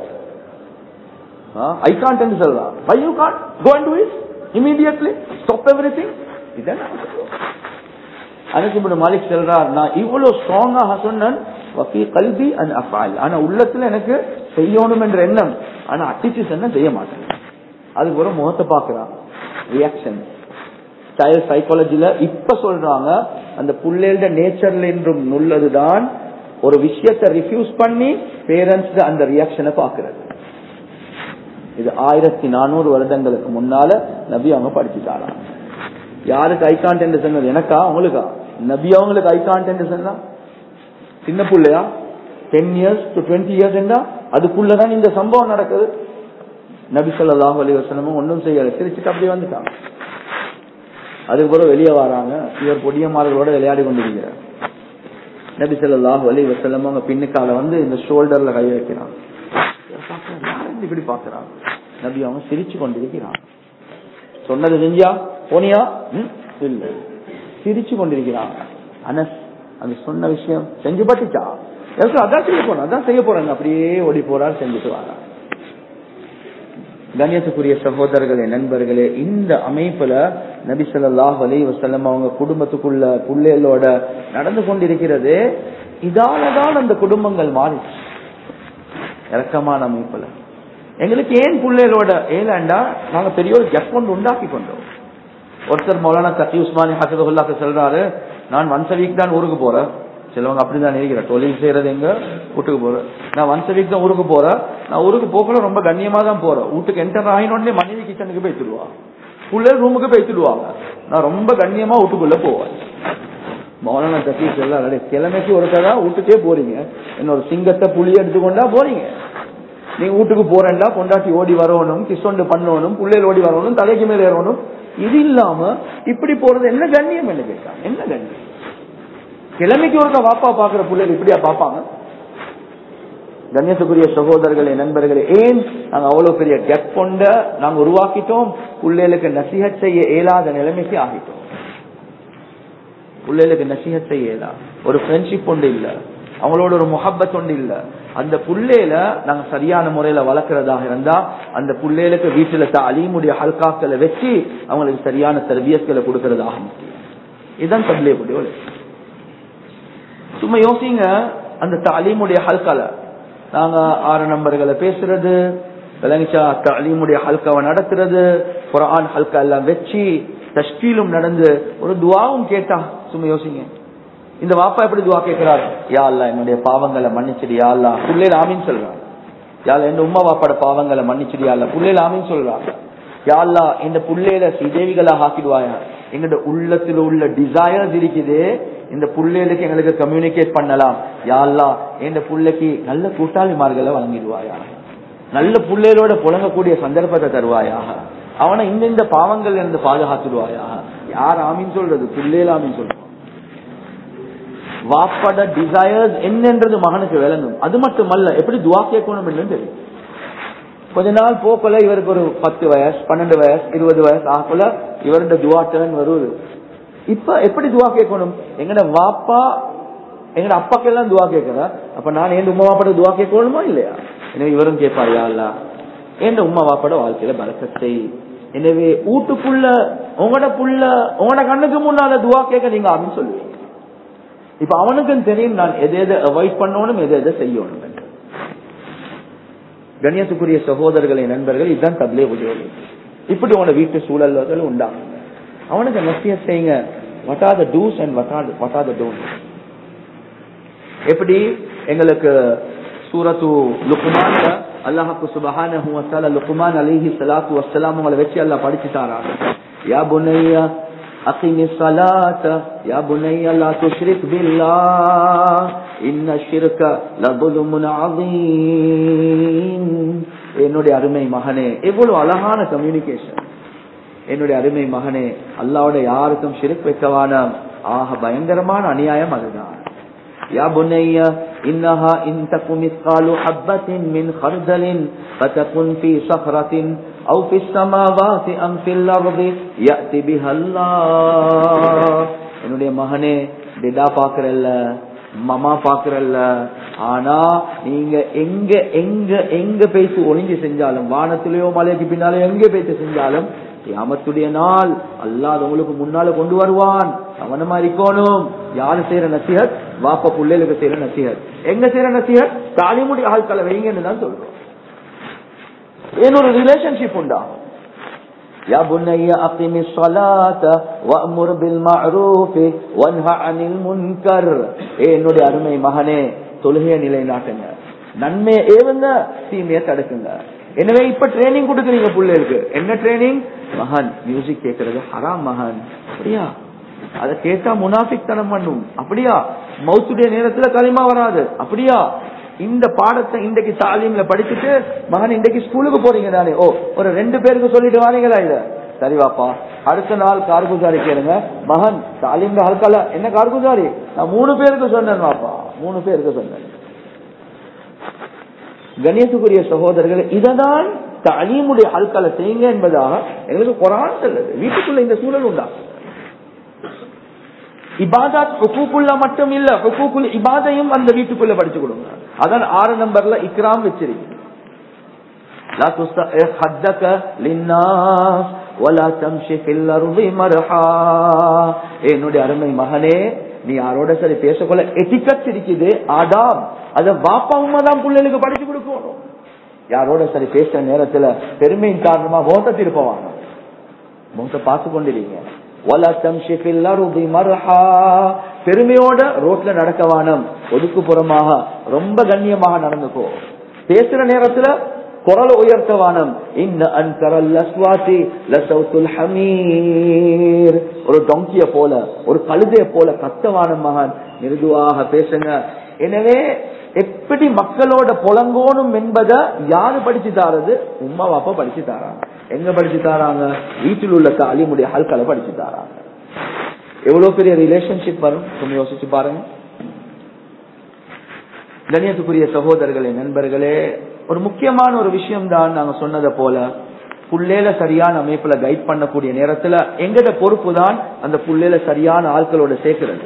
ஐ காண்ட் என்று சொல்றான் why you can't go and do it immediately stop everything இதான் அனசிபுன் மாலிக் சொல்றார் நான் இவ்வளவு ஸ்ட்ராங்காக சொன்னேன் வக்கி கல்வி அண்ட் அஃபால் ஆனா உள்ளத்துல எனக்கு செய்யணும் என்ற எண்ணம் ஆனா அட்டிச்சு சொன்ன செய்ய மாட்டேன் அதுக்கு ஒரு முகத்தை பாக்குறான் ரியாக்ஷன் சைல்ட் சைக்காலஜில இப்ப சொல்றாங்க அந்த புள்ளையோட நேச்சர்ல என்றும் உள்ளதுதான் ஒரு விஷயத்தை ரிஃப்யூஸ் பண்ணி பேரண்ட்ஸ் அந்த ரியாக்ஷனை பாக்குறது இது ஆயிரத்தி நானூறு வருடங்களுக்கு முன்னால நபி அவங்க படிச்சுட்டாராம் யாருக்கு ஐகான்ட் என்று சொன்னது எனக்கா அவங்களுக்கா நபி அவங்களுக்கு ஐகான்ட் என்று சொன்னா சின்ன புள்ளையா ten years to twenty years என்றா அதுக்குள்ளதான் இந்த சம்பவம் நடக்குது நபி ஸல்லல்லாஹு அலைஹி வஸல்லம் ஒன்றும் செய்யல சிரிச்சுட்டு அப்படியே வந்துட்டாங்க அதுக்கு பிறகு வெளியே வராங்க இவர் பொடியமார்களோட விளையாடி கொண்டிருக்கிறார் நபி ஸல்லல்லாஹு அலைஹி வஸல்லம் அவங்க பின்னுக்கால வந்து இந்த ஷோல்டர்ல கை வைக்கிறாங்க இவர் பார்க்கறாரு, யார் இப்படி பாக்குறாங்க நபி அவங்க சிரிச்சு கொண்டிருக்கிறாங்க சொன்னது செஞ்சியா போனியா ம், இல்ல சிரிச்சு கொண்டிருக்கிறாங்க அனஸ் அந்த சொன்ன விஷயம் செஞ்சு பட்டுச்சா எதுக்கு அதான் செய்ய போறேன் அதான் செய்ய போறாங்க அப்படியே ஓடி போறாரு செஞ்சுட்டு வராங்க கண்ணியத்துக்குரிய சகோதரர்களே நண்பர்களே இந்த அமைப்புல நபி ஸல்லல்லாஹு அலைஹி வஸல்லம் அவங்க குடும்பத்துக்குள்ள புள்ளைகளோட நடந்து கொண்டிருக்கிறது இதாலதான் அந்த குடும்பங்கள் மாறிச்சு இறக்கமான அமைப்புல எங்களுக்கு ஏன் பிள்ளைகளோட ஏலாண்டா நாங்க பெரிய ஒரு கெப் கொண்டு உண்டாக்கி கொண்டோம் ஒருத்தர் மௌலானா தக்கி உஸ்மானி ஹசதுல்லாக்கு சொல்றாரு நான் ஒன்ஸ் வீக் தான் ஊருக்கு போறேன் சிலவங்க அப்படிதான் இருக்கிற தொழில் செய்யறது எங்க வீட்டுக்கு போறேன் நான் ஒன்ஸ் வீக் தான் ஊருக்கு போறேன் நான் ஊருக்கு போகல ரொம்ப கண்ணியமா தான் போறேன் வீட்டுக்கு என்டர் ஆகினோடனே மனைவி கிச்சனுக்கு போய்த்துடுவா பிள்ளைகள் ரூமுக்கு போய்த்துடுவாங்க நான் ரொம்ப கண்ணியமா வீட்டுக்குள்ள போவேன் மௌலானா தக்கி சொல்லாரு கிழமைக்கு ஒருக்கா வீட்டுக்கே போறீங்க என்னோட சிங்கத்தை புளி எடுத்துக்கொண்டா போறீங்க நீங்க வீட்டுக்கு போறேன்டா கொண்டாட்டி ஓடி வரணும் கிசொண்டு பண்ணணும் பிள்ளைகள் ஓடி வரணும் தலைக்கு மேல ஏறணும் இது இல்லாம இப்படி போறது என்ன கண்ணியம் என்ன கேட்டாங்க என்ன கண்ணியம் கிழமைக்கு ஒருக்க வாப்பா பாக்குற பிள்ளைகள் இப்படியா பாப்பாங்க கண்ணியத்துக்குரிய சகோதரர்களே நண்பர்களே ஏன் நாங்க அவ்வளவு பெரிய கெட் கொண்ட நாங்க உருவாக்கிட்டோம் பிள்ளைகளுக்கு நசிஹத் செய்ய இயலாத நிலைமைக்கு ஆகிட்டோம் பிள்ளைகளுக்கு நசிஹத் செய்ய இயலா ஒரு ஃப்ரெண்ட்ஷிப் ஒன்று இல்ல அவங்களோட ஒரு முஹப்பத் ஒன்று இல்ல அந்த புள்ளையில நாங்க சரியான முறையில வளர்க்கறதாக இருந்தா அந்த புள்ளைகளுக்கு வீட்டுல அலிமுடைய ஹல்காக்களை வச்சு அவங்களுக்கு சரியான தர்பியத்களை கொடுக்கறதாக முக்கியம் இதுதான் தபிலே முடிவு சும்மா யோசிங்க அந்த தாலீமுடைய ஹல்கால நாங்க ஆறு நம்பர்களை பேசுறது விளங்கிச்சா தாலீமுடைய ஹல்காவை நடத்துறது குரான் ஹல்கா எல்லாம் வச்சு தஷ்கீலும் நடந்து ஒரு துவாவும் கேட்டா சும்மா யோசிங்க இந்த வாப்பா எப்படி துவா கேட்கிறார் யா அல்லா என்னுடைய பாவங்களை மன்னிச்சிடு யா அல்லா புள்ளையில ஆமின்னு சொல்றாங்க யாழ்ல என் உமா வாப்பாட பாவங்களை மன்னிச்சிடு யா அல்லா புள்ளையில ஆமின்னு சொல்றாங்க யா அல்லா இந்த புள்ளையில சீதேவிகளா ஆக்கிடுவாயா எங்களோட உள்ளத்துல உள்ள டிசையர்ஸ் இருக்குது இந்த புள்ளைகளுக்கு எங்களுக்கு கம்யூனிகேட் பண்ணலாம் யாழ்லா இந்த புள்ளைக்கு நல்ல கூட்டாளிமார்களை வழங்கிடுவாயா நல்ல புள்ளைகளோட புழங்கக்கூடிய சந்தர்ப்பத்தை தருவாயாக அவனை இந்த இந்த பாவங்கள் இருந்து பாதுகாத்துடுவாயா யார் ஆமின்னு சொல்றது புள்ளையில ஆமின்னு சொல்றது வாப்பட டிசையர்ஸ் என்னன்றது மகனுக்கு விளங்கும் அது மட்டுமல்ல எப்படி துவா கேட்கணும் என்று தெரியும் கொஞ்ச நாள் போக்கல இவருக்கு ஒரு பத்து வயசு பன்னெண்டு வயசு இருபது வயசு ஆகல இவருடைய துவா டேர்ன் வருது இப்ப எப்படி துவா கேட்கணும் எங்கட வாப்பா எங்கட அப்பாக்கெல்லாம் துவா கேட்கிறா அப்ப நான் என் உமா வாப்பாட துவா கேட்கணுமா இல்லையா எனவே இவரும் கேட்பாரு யாழ்லா என் உமா வாப்பாட வாழ்க்கையில பலக்கத்தை எனவே வீட்டுக்குள்ள உங்களோட புள்ள உங்களோட கண்ணுக்கு முன்னால துவா கேட்க நீங்க அப்படின்னு சொல்லுவீங்க இப்ப அவனுக்கும் தெரியும் நான் எதை எதை அவாய்ட் பண்ணணும் எதை எதை செய்யணும் என்று கண்ணியத்துக்குரிய சகோதரர்களை நண்பர்கள் இதுதான் தபிலே உதவி இப்படி உன வீட்டு சூழல்கள் உண்டாகுங்க அவனுக்கு நசிய செய்யுங்க what are the do's and what are the, what are the don'ts எப்படி எங்களுக்கு சூரத்து லுக்மான்ல அல்லாஹ்க்கு சுபஹானஹு வ தஆலா லுக்மான் அலைஹி ஸலாத்து வஸ்ஸலாம் உங்களை வச்சு அல்லாஹ் படிச்சிட்டாராங்க யா புனையா أقم الصلاة يا بني لا تشرك بالله إن الشرك لظلم عظيم என்னுடைய அருமை மகனே எவ்வளவு அழகான கம்யூனிகேஷன் என்னுடைய அருமை மகனே அல்லாவோட யாருக்கும் ஷிரிக் வைக்கவான ஆக பயங்கரமான அநியாயம் அதுதான் يا بني إنها إن تك مثقال حبة من خردل فتكن في صخرة أو في السماوات أم في الأرض يأتي بها الله என்னுடைய மகனே டெடா பாக்குறல்ல மமா பாக்குறல்ல ஆனா நீங்க எங்க எங்க எங்க பேசி ஒளிஞ்சு செஞ்சாலும் வானத்திலேயோ மலைக்கு பின்னாலே எங்க பேசி செஞ்சாலும் கியாமத்துடைய நாள் அல்லாஹ் உங்களுக்கு முன்னால கொண்டு வருவான் கவனமா இருக்கணும் யாரு செய்யற நசிஹத் வாப்ப புள்ளைகளுக்கு செய்யற நசிஹத் எங்க செய்யற நசிஹத் தாலிமுடி ஆட்களை வைங்கன்னு தான் சொல்றோம் ஏன்னொரு ரிலேஷன்ஷிப் உண்டா يا بني أقم الصلاة وأمر بالمعروف وانهى عن المنكر ஏ என்னுடைய அருமை மகனே தொழுகைய நிலைநாட்டுங்க நன்மையை ஏவுங்க தீமையை தடுக்குங்க எனவே இப்ப ட்ரைனிங் கொடுக்குறீங்க பிள்ளைகளுக்கு என்ன ட்ரைனிங் மகன் மியூசிக் கேட்கறது ஹராம் மகன் அப்படியா அதை கேட்டா முனாஃபிக் தனம் பண்ணும் அப்படியா மௌத்துடைய நேரத்துல களிமா வராது அப்படியா இந்த பாடத்தை இன்றைக்கு தாலீம்ல படிச்சுட்டு மகன் இன்றைக்கு ஸ்கூலுக்கு போறீங்க தானே ஓ ஒரு ரெண்டு பேருக்கு சொல்லிட்டு வாரீங்களா இத சரி வாப்பா அடுத்த நாள் கார்குசாரி கேளுங்க மகன் தாலீம்ல ஹல்கால என்ன கார்குசாரி நான் மூணு பேருக்கு சொன்னேன் வாப்பா மூணு பேருக்கு சொன்னேன் கணியத்துக்குரிய சகோதரர்கள் இததான் தாலீமுடைய ஹல்கால செய்யுங்க என்பதாக எங்களுக்கு குரான் சொல்லுது வீட்டுக்குள்ள இந்த சூழல் உண்டா இபாதாத் ஹுக்கூக்குள்ள மட்டும் இல்ல ஹுக்கூக்குள் இபாதையும் அந்த வீட்டுக்குள்ள படிச்சு கொடுங்க அதான் ஆறு நம்பர்ல இக்ராம் வச்சிருக்கு லா துஸ்ஸஇ ஹத்தக லின்னாஸ் வலா தம்ஷி ஃபில் அர்தி மர்ஹா என்னுடைய அருமை மகனே நீ யாரோட சரி பேசக்கொள்ள எட்டிக்கட் இருக்குது ஆதாம் அத வாப்பா உமா தான் பிள்ளைகளுக்கு படிச்சு கொடுக்கணும் யாரோட சரி பேசுற நேரத்துல பெருமையின் காரணமா மோத்த திருப்பவாங்க மோத்த பார்த்து கொண்டிருங்க பெருமையோட ரோட்ல நடக்கவானம் ஒதுக்குப்புறமாக ரொம்ப கண்ணியமாக நடந்துக்கோ பேசுற நேரத்துல குரல் உயர்த்தவானம் இந்த ஹமீர் ஒரு டொங்கிய போல ஒரு கழுதைய போல கத்தவான மகன் மிருதுவாக பேசுங்க எனவே எப்படி மக்களோட புலங்கோணும் என்பதை யாரு படிச்சு தாரது உமா பாப்பா படிச்சு தாராங்க எங்க படிச்சு தாராங்க வீட்டில் உள்ள அலிமுடைய ஹல்கலை படிச்சு தாராங்க எவ்வளவு பெரிய ரிலேஷன்ஷிப் வரும் கொஞ்சம் யோசிச்சு பாருங்க கணியத்துக்குரிய சகோதரர்களே நண்பர்களே ஒரு முக்கியமான ஒரு விஷயம் தான் நாங்க சொன்னதை போல புள்ளேல சரியான அமைப்புல கைட் பண்ணக்கூடிய நேரத்துல எங்கட பொறுப்பு தான் அந்த புள்ளேல சரியான ஆட்களோட சேர்க்கிறது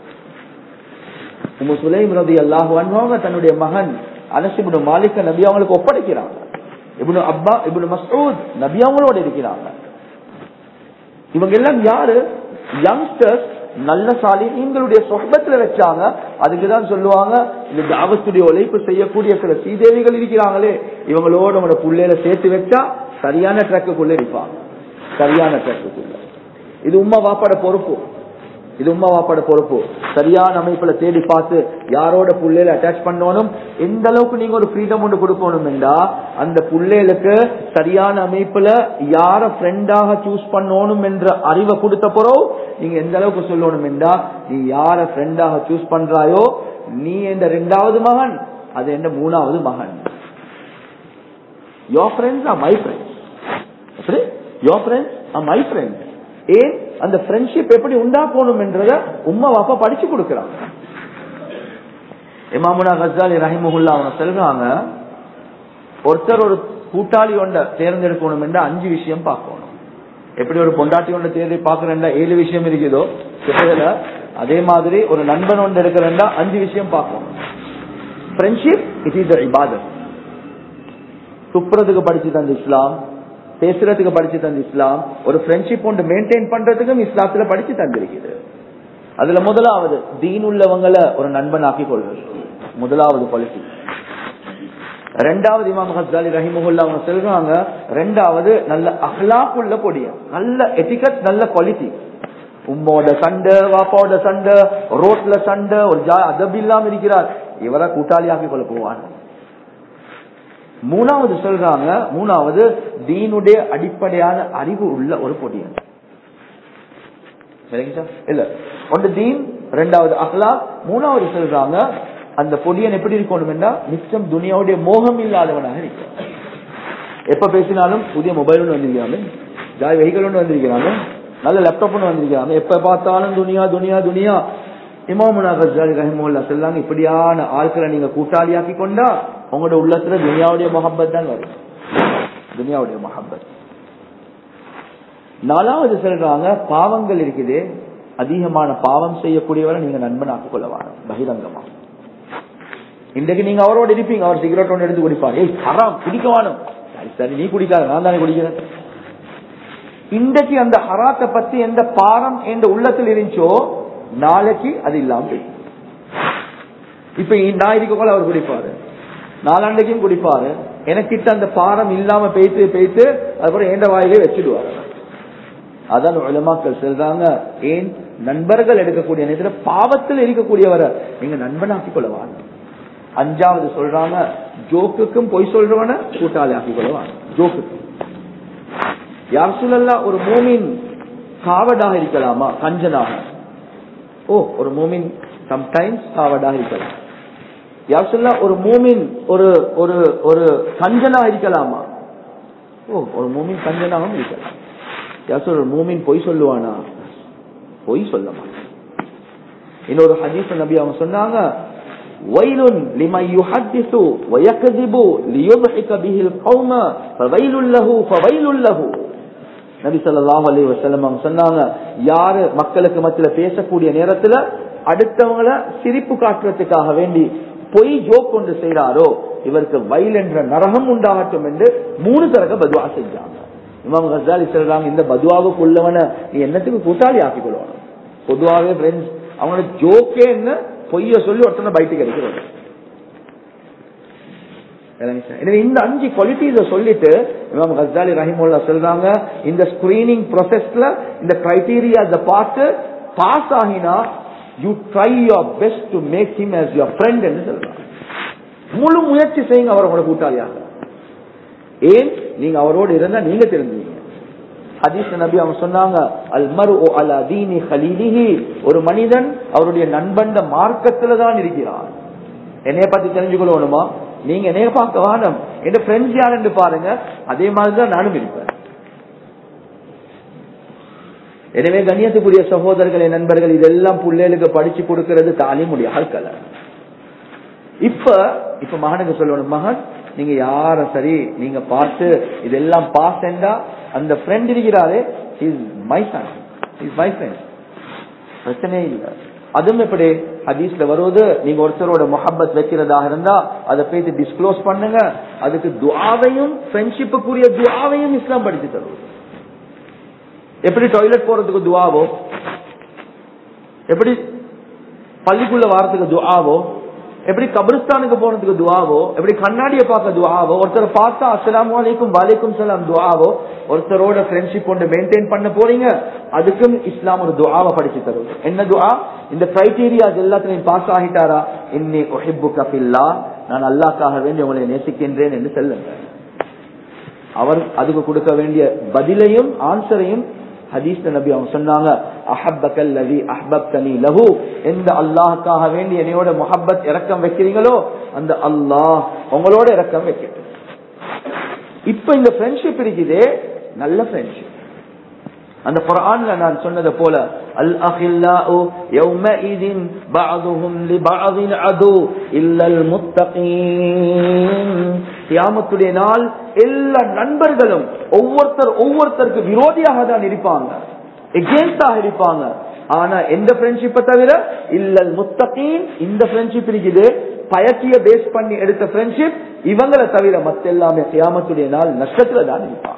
உமு சுலைம் ரதி அல்லாஹு அன்வாங்க தன்னுடைய மகன் அனசிபுடு மாலிக்க நபி அவங்களுக்கு ஒப்படைக்கிறாங்க இப்னு அப்பா இப்னு மசூத் நபி அவங்களோட இருக்கிறாங்க இவங்க எல்லாம் யாரு யங்ஸ்டர்ஸ் நல்ல சாலி நீங்களுடைய சொர்க்கத்துல வச்சாங்க அதுக்குதான் சொல்லுவாங்க இந்த தாவத்துடைய உழைப்பு செய்யக்கூடிய சில சீதேவிகள் இருக்கிறாங்களே இவங்களோட உங்களோட புள்ளையில சேர்த்து வச்சா சரியான ட்ரக்குக்குள்ள இருப்பாங்க சரியான ட்ரக்குக்குள்ள இது உமா வாப்பாட பொறுப்பு இது உமா வாப்பாட பொறுப்பு சரியான அமைப்புல தேடி பார்த்து யாரோட புள்ளையில அட்டாச் பண்ணணும் எந்த அளவுக்கு நீங்க ஒரு ஃப்ரீடம் ஒன்று கொடுக்கணும் என்றா அந்த புள்ளைகளுக்கு சரியான அமைப்புல யார ஃப்ரெண்டாக சூஸ் பண்ணணும் என்ற அறிவை கொடுத்த பிறகு நீங்க எந்த அளவுக்கு சொல்லணும் என்றா நீ யார ஃப்ரெண்டாக சூஸ் பண்றாயோ நீ என்ற ரெண்டாவது மகன் அது என்ற மூணாவது மகன் your friends are my friends your friends are my friends ஏன் அந்த ஃப்ரெண்ட்ஷிப் எப்படி உண்டாக்கணும் என்றத உம்மா வாப்பா படிச்சு கொடுக்கிறாங்க இமாமுனா கசாலி ரஹிமுல்லா அவங்க சொல்றாங்க ஒருத்தர் ஒரு கூட்டாளி ஒன்றை தேர்ந்தெடுக்கணும் என்ற அஞ்சு விஷயம் பார்க்கணும் எப்படி ஒரு பொண்டாட்டி ஒன்றை தேர்ந்து பார்க்கறேன்டா ஏழு விஷயம் இருக்குதோ கிட்டத்தட்ட அதே மாதிரி ஒரு நண்பன் ஒன்று இருக்கிறேன்டா அஞ்சு விஷயம் பார்க்கணும் ஃப்ரெண்ட்ஷிப் இட் இஸ் இபாதத் துப்புறதுக்கு படிச்சு தந்த இஸ்லாம் பேசுறதுக்கு படிச்சு தந்த இஸ்லாம் ஒரு ஃப்ரெண்ட்ஷிப் ஒன்று மெயின்டைன் பண்றதுக்கும் இஸ்லாத்துல படிச்சு தந்திருக்குது அதுல முதலாவது தீன் உள்ளவங்களை ஒரு நண்பன் ஆக்கி கொள்வது முதலாவது பாலிசி ரெண்டாவது இமாம் ஹசாலி ரஹிமுல்லா அவங்க சொல்றாங்க ரெண்டாவது நல்ல அஹ்லாக் உள்ள பொடிய நல்ல எட்டிகட் நல்ல குவாலிட்டி உம்மோட சண்டை வாப்பாவோட சண்டை ரோட்ல சண்டை ஒரு ஜா அதப் இல்லாம இருக்கிறார் இவரை கூட்டாளியாக்கி கொள்ள போவாங்க மூணாவது சொல்றாங்க மூணாவது தீனுடைய அடிப்படையான அறிவு உள்ள ஒரு பொடியன் இல்ல ஒன்று தீன் ரெண்டாவது அஹ்லா மூணாவது சொல்றாங்க அந்த பொடியன் எப்படி இருக்கணும் மிச்சம் துனியாவுடைய மோகம் இல்லாதவனாக இருக்க எப்ப பேசினாலும் புதிய மொபைல் ஒன்று வந்திருக்கிறாங்க ஜாய் வெஹிக்கல் ஒன்று வந்திருக்கிறாங்க நல்ல லேப்டாப் ஒன்று வந்திருக்கிறாங்க எப்ப பார்த்தாலும் துனியா துனியா துனியா இமாமுனா கஜாலி ரஹிமுல்லா சொல்லாங்க இப்படியான ஆட்களை நீங்க கூட்டாளியாக்கி கொண்டா உங்களோட உள்ளத்துல துனியாவுடைய மொஹப்பத் தான் வரும் துனியாவுடைய மொஹப்பத் நாலாவது சொல்றாங்க பாவங்கள் இருக்குது அதிகமான பாவம் செய்யக்கூடியவரை நீங்க நண்பனாக்கிக் கொள்ளவாங்க பகிரங்கமா இன்றைக்கு நீங்க அவரோட இருப்பீங்க அவர் சிகரெட் ஒன்று எடுத்து குடிப்பார் ஏய் ஹராம் குடிக்கவானும் சரி நீ குடிக்காத நான் தானே குடிக்கிறேன் இன்றைக்கு அந்த ஹராத்தை பத்தி எந்த பாரம் எந்த உள்ளத்தில் இருந்துச்சோ நாளைக்கு அது இல்லாம போய் இப்ப நான் இருக்கக்குள்ள அவர் குடிப்பாரு நாலாண்டைக்கும் குடிப்பாரு எனக்கிட்ட அந்த பாரம் இல்லாம பெய்த்து பெய்த்து அதுக்கப்புறம் ஏண்ட வாயிலே வச்சுடுவாரு அதான் உலமாக்கள் சொல்றாங்க ஏன் நண்பர்கள் எடுக்கக்கூடிய நேரத்தில் பாவத்தில் இருக்கக்கூடியவரை நீங்க நண்பனாக்கிக் கொள்ளவாங்க அஞ்சாவது சொல்றாங்க ஜோக்குக்கும் பொய் சொல்றவன கூட்டாளி ஆக்கிக் கொள்ளவாங்க ஜோக்குக்கும் யார் சொல்லல ஒரு மூமின் காவடாக இருக்கலாமா கஞ்சனாக ஓ ஒரு மூமின் சம்டைம்ஸ் காவடாக இருக்கலாம் யார் சொல்ல ஒரு மூமின் ஒரு ஒரு ஒரு கஞ்சனாக இருக்கலாமா ஓ ஒரு மூமின் கஞ்சனாகவும் இருக்கலாம் யார் சொல்ற மூமின் பொய் சொல்லுவானா பொய் சொல்ல மாட்டான் இன்னொரு ஹதீஸ் நபி அவங்க சொன்னாங்க வயலுன் லிமை யுஹத்திசு வயக்கதிபு லியுத்ஹிக பிஹில் கௌம ஃபவைலுல் லஹு ஃபவைலுல் லஹு நபி ஸல்லல்லாஹு அலைஹி வஸல்லம் அவங்க சொன்னாங்க யாரு மக்களுக்கு மத்தியில பேசக்கூடிய நேரத்துல அடுத்தவங்கள சிரிப்பு காட்டுறதுக்காக வேண்டி பொய் ஜோக் கொண்டு செய்யறாரோ இவருக்கு வயல் என்ற நரகம் உண்டாகட்டும் என்று மூணு தரக்க பதுவா செஞ்சாங்க இமாம் கசாலி சொல்றாங்க இந்த பதுவாவுக்கு உள்ளவன நீ என்னத்துக்கு கூட்டாளி ஆக்கிக் கொள்ளணும் பொதுவாகவே ஃப்ரெண்ட்ஸ் அவங்களோட ஜோக்கே என்ன பொய்ய சொல்லி ஒருத்தனை பைட்டு கிடைக்கிறது எனவே இந்த அஞ்சு குவாலிட்டிஸ சொல்லிட்டு இமாம் கசாலி ரஹிமுல்லா சொல்றாங்க இந்த ஸ்கிரீனிங் ப்ராசஸ்ல இந்த கிரைடீரியா பார்த்து பாஸ் ஆகினா you try your best to make him as your friend என்று சொல்றாங்க முழு முயற்சி செய்யுங்க அவர் உங்களோட கூட்டாளியாக ஏன் நீங்க அவரோடு இருந்தா நீங்க தெரிஞ்சுவீங்க ஹதீஸ் நபி அவங்க சொன்னாங்க அல் மரு அல் அதீனி ஹலீலிஹி ஒரு மனிதன் அவருடைய நண்பண்ட மார்க்கத்துல தான் இருக்கிறார் என்னைய பத்தி தெரிஞ்சுக்கொள்ளணுமா நீங்க என்னைய பார்க்க வானம் என் ஃப்ரெண்ட்ஸ் யாருன்னு பாருங்க அதே மாதிரிதான் நானும் இருப்பேன் எனவே கண்ணியத்துக்குரிய சகோதரர்களே நண்பர்கள் இதெல்லாம் பிள்ளைகளுக்கு படிச்சு கொடுக்கிறது தாலிமுடைய ஆட்கள இப்ப இப்ப மகனுக்கு சொல்லணும் மகன் நீங்க யார சரி நீங்க பார்த்து இதெல்லாம் பாஸ் அந்த ஃப்ரெண்ட் இருக்கிறாரே is my son is my friend பிரச்சனையே இல்லை அதுவும் எப்படி ஹதீஸ்ல வருவது நீங்க ஒருத்தரோட முகப்பத் வைக்கிறதாக இருந்தா அதை பேசி டிஸ்க்ளோஸ் பண்ணுங்க அதுக்கு துவாவையும் ஃப்ரெண்ட்ஷிப்புக்குரிய துவாவையும் இஸ்லாம் படிச்சு தருவது எப்படி டாய்லெட் போறதுக்கு துவாவோ எப்படி பள்ளிக்குள்ள வாரத்துக்கு துவாவோ எப்படி கபிரிஸ்தானுக்கு போனதுக்கு துவாவோ எப்படி கண்ணாடியை பார்க்க துவாவோ ஒருத்தர் பார்த்தா அஸ்லாம் வலைக்கும் வலைக்கும் சலாம் துவாவோ ஒருத்தரோட ஃப்ரெண்ட்ஷிப் ஒன்று மெயின்டைன் பண்ண போறீங்க அதுக்கும் இஸ்லாம் ஒரு துவாவை படிச்சு தரும் என்ன துவா இந்த கிரைடீரியாஸ் எல்லாத்திலையும் பாஸ் ஆகிட்டாரா இன்னி ஒஹிப்பு கபில்லா நான் அல்லாக்காக வேண்டி உங்களை நேசிக்கின்றேன் என்று செல்லுங்க அவர் அதுக்கு கொடுக்க வேண்டிய பதிலையும் ஆன்சரையும் ஹதீஸ் நபி அவங்க சொன்னாங்க அஹப்பக்கல் லவி அஹ்பப்தனி லஹு எந்த அல்லாஹுக்காக வேண்டி என்னையோட முஹப்பத் இறக்கம் வைக்கிறீங்களோ அந்த அல்லாஹ் உங்களோட இறக்கம் வைக்கட்டும் இப்ப இந்த ஃப்ரெண்ட்ஷிப் இருக்குதே நல்ல ஃப்ரெண்ட்ஷிப் அந்த குரான்ல நான் சொன்னது போல அல் அஹில்லாஉ யௌமஇதின் பஅதுஹும் லிபஅதின் அது இல்லல் முத்தகீன் கியாமத்துடைய நாள் எல்லா நண்பர்களும் ஒவ்வொருத்தர் ஒவ்வொருத்தருக்கு விரோதியாக தான் இருப்பாங்க எகேன்ஸ்டாக இருப்பாங்க ஆனா எந்த ஃப்ரெண்ட்ஷிப்பை தவிர இல்லல் முத்தகீன் இந்த ஃப்ரெண்ட்ஷிப் இருக்குது பயத்திய பேஸ் பண்ணி எடுத்த ஃப்ரெண்ட்ஷிப் இவங்களை தவிர மத்த எல்லாமே கியாமத்துடைய நாள் நஷ்டத்துல தான் இருப்பாங்க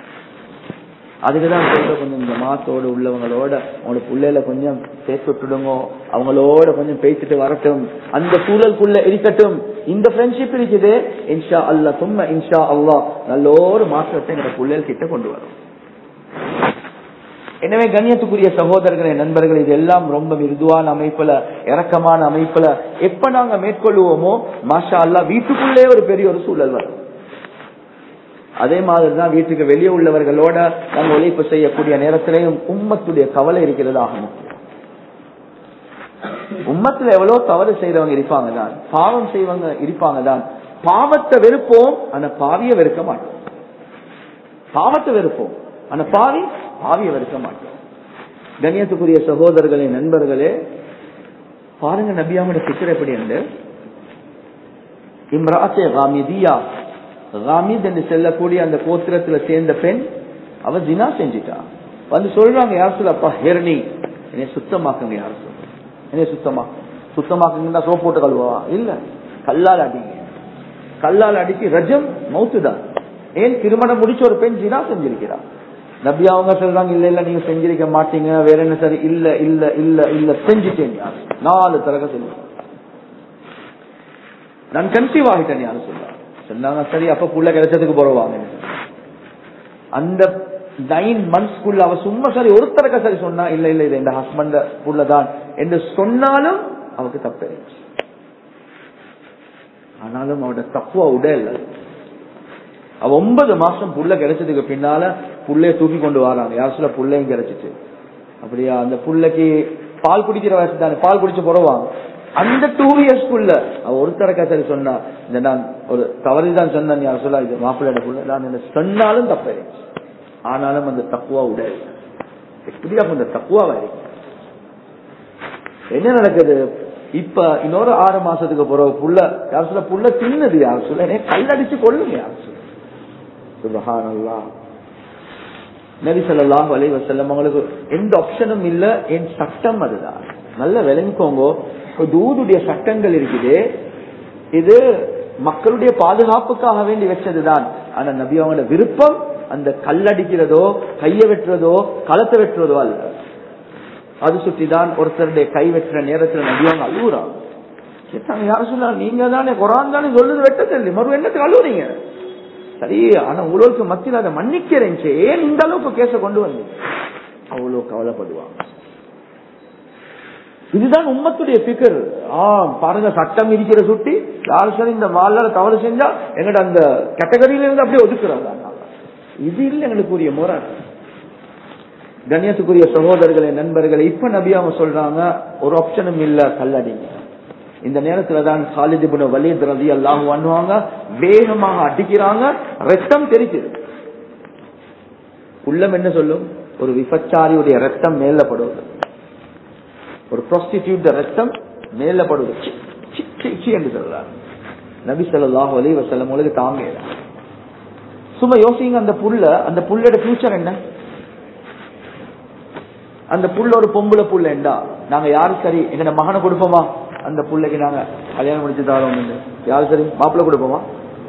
அதுக்குதான் சொல்ற கொஞ்சம் இந்த மாத்தோடு உள்ளவங்களோட அவங்களோட பிள்ளையில கொஞ்சம் சேர்த்து விட்டுடுங்க அவங்களோட கொஞ்சம் பேசிட்டு வரட்டும் அந்த சூழலுக்குள்ள இருக்கட்டும் இந்த ஃப்ரெண்ட்ஷிப் இருக்குது இன்ஷா அல்லா சும்மா இன்ஷா அல்லா நல்ல ஒரு மாற்றத்தை எங்க பிள்ளைகள் கிட்ட கொண்டு வரும் எனவே கண்ணியத்துக்குரிய சகோதரர்களே நண்பர்கள் இது எல்லாம் ரொம்ப மிருதுவான அமைப்புல இறக்கமான அமைப்புல எப்ப நாங்க மேற்கொள்ளுவோமோ மாஷா அல்லா வீட்டுக்குள்ளே ஒரு பெரிய ஒரு சூழல் வரும் அதே மாதிரிதான் வீட்டுக்கு வெளியே உள்ளவர்களோட நாங்கள் உழைப்பு செய்யக்கூடிய நேரத்திலையும் உம்மத்துடைய கவலை இருக்கிறதாக முக்கியம் உம்மத்துல எவ்வளவு தவறு செய்யறவங்க இருப்பாங்க தான் பாவம் செய்வங்க இருப்பாங்க தான் பாவத்தை வெறுப்போம் ஆனா பாவிய வெறுக்க மாட்டோம் பாவத்தை வெறுப்போம் ஆனா பாவி பாவிய வெறுக்க மாட்டோம் கண்ணியத்துக்குரிய சகோதரர்களே நண்பர்களே பாருங்க நபியாவோட சிக்கர் எப்படி உண்டு இம்ராசே காமிதியா ராமித் என்று செல்லக்கூடிய அந்த கோத்திரத்துல சேர்ந்த பெண் அவ ஜினா செஞ்சிட்டா வந்து சொல்றாங்க யார் சொல்ல அப்பா ஹெரணி என்னை சுத்தமாக்குங்க யார் சொல்ல என்னை சுத்தமா சுத்தமாக்குங்கன்னா சோப் போட்டு கழுவா இல்ல கல்லால் அடிங்க கல்லால் அடிச்சு ரஜம் மவுத்து தான் ஏன் திருமணம் முடிச்ச ஒரு பெண் ஜினா செஞ்சிருக்கிறா நபி அவங்க சொல்றாங்க இல்ல இல்ல நீங்க செஞ்சிருக்க மாட்டீங்க வேற என்ன சரி இல்ல இல்ல இல்ல இல்ல செஞ்சுட்டேன் யார் நாலு தரக சொல்லுவாங்க நான் கன்சீவ் ஆகிட்டேன் யாரும் சொல்றாங்க சொன்னாங்க சரி அப்ப புள்ள கிடைச்சதுக்கு போறவாங்க அந்த நைன் மந்த்ஸ்க்குள்ள அவ சும்மா சரி ஒருத்தரக்க சரி சொன்னா இல்ல இல்ல இது என் ஹஸ்பண்ட் புள்ளதான் என்று சொன்னாலும் அவக்கு தப்பு ஆனாலும் அவட தப்புவ உடல் அவ ஒன்பது மாசம் புள்ள கிடைச்சதுக்கு பின்னால புள்ளைய தூக்கி கொண்டு வராங்க யார் சொல்ல புள்ளையும் கிடைச்சிச்சு அப்படியா அந்த புள்ளைக்கு பால் குடிக்கிற வயசு தானே பால் குடிச்சு போறவாங்க அந்த டூ இயர்ஸ்க்குள்ள அவ ஒருத்தரக்கா சரி சொன்னா இந்த நான் ஒரு தவறுதான் சொன்னேன் யார் சொல்ல இது மாப்பிள்ளை புள்ள நான் என்ன சொன்னாலும் தப்பு ஆனாலும் அந்த தப்புவா உடல் எப்படியா அந்த தப்புவா என்ன நடக்குது இப்ப இன்னொரு ஆறு மாசத்துக்கு பிறகு புள்ள யார் சொல்ல புள்ள தின்னது யார் சொல்ல என்ன கல்லடிச்சு கொள்ளுங்க யார் சொல்ல சுபஹானல்லா நபி ஸல்லல்லாஹு அலைஹி வஸல்லம் அவங்களுக்கு எந்த ஆப்ஷனும் இல்ல என் சட்டம் அதுதான் நல்ல விளங்கிக்கோங்க ஹுதூதுடைய சட்டங்கள் இருக்குது இது மக்களுடைய பாதுகாப்புக்காக வேண்டி வச்சதுதான் ஆனா நபி அவங்களோட விருப்பம் அந்த கல்லடிக்கிறதோ கைய வெட்டுறதோ களத்தை வெட்டுறதோ அல்ல அது சுற்றிதான் ஒருத்தருடைய கை வெட்டுற நேரத்துல நபி அவங்க அழுகுறாங்க கேட்டாங்க யாரும் சொன்னா நீங்க தானே குரான் தானே சொல்லுது வெட்ட தெரியல மறு என்னத்துக்கு அழுவுறீங்க சரி ஆனா உங்களுக்கு மத்தியில் அதை மன்னிக்கிறேன் ஏன் இந்த அளவுக்கு கேச கொண்டு வந்து அவ்வளவு கவலைப்படுவாங்க இதுதான் உம்மத்துடைய பிகர் ஆ பாருங்க சட்டம் இருக்கிற சுட்டி யாரு சரி இந்த மாலால தவறு செஞ்சா எங்கட அந்த கேட்டகரியில இருந்து அப்படியே ஒதுக்குறாங்க இது இல்லை எங்களுக்கு உரிய முறை கண்ணியத்துக்குரிய சகோதரர்களே நண்பர்களே இப்ப நபி அவங்க சொல்றாங்க ஒரு ஆப்ஷனும் இல்ல கல்லடிங்க இந்த நேரத்துல தான் சாலிதிபுன வலித் ரதி அல்லாஹ் பண்ணுவாங்க வேகமாக அடிக்கிறாங்க ரத்தம் தெரிக்குது உள்ளம் என்ன சொல்லும் ஒரு விபச்சாரியுடைய ரத்தம் மேலப்படுவது ஒரு ப்ராஸ்டிடியூட் ரத்தம் மேலப்படுவது சி, சி, சி, சி என்று சொல்றார் நபி ஸல்லல்லாஹு அலைஹி வஸல்லம் உங்களுக்கு தாங்க சும்மா யோசிங்க அந்த புல்ல அந்த புல்லோட ஃபியூச்சர் என்ன அந்த புல்ல ஒரு பொம்பளை புல்ல என்றா நாங்க யாரு சரி எங்க மகனை கொடுப்போமா அந்த புள்ளைக்கு நாங்க கல்யாணம் முடிச்சு தரோம் யாரு சரி மாப்பிள்ளை கொடுப்போமா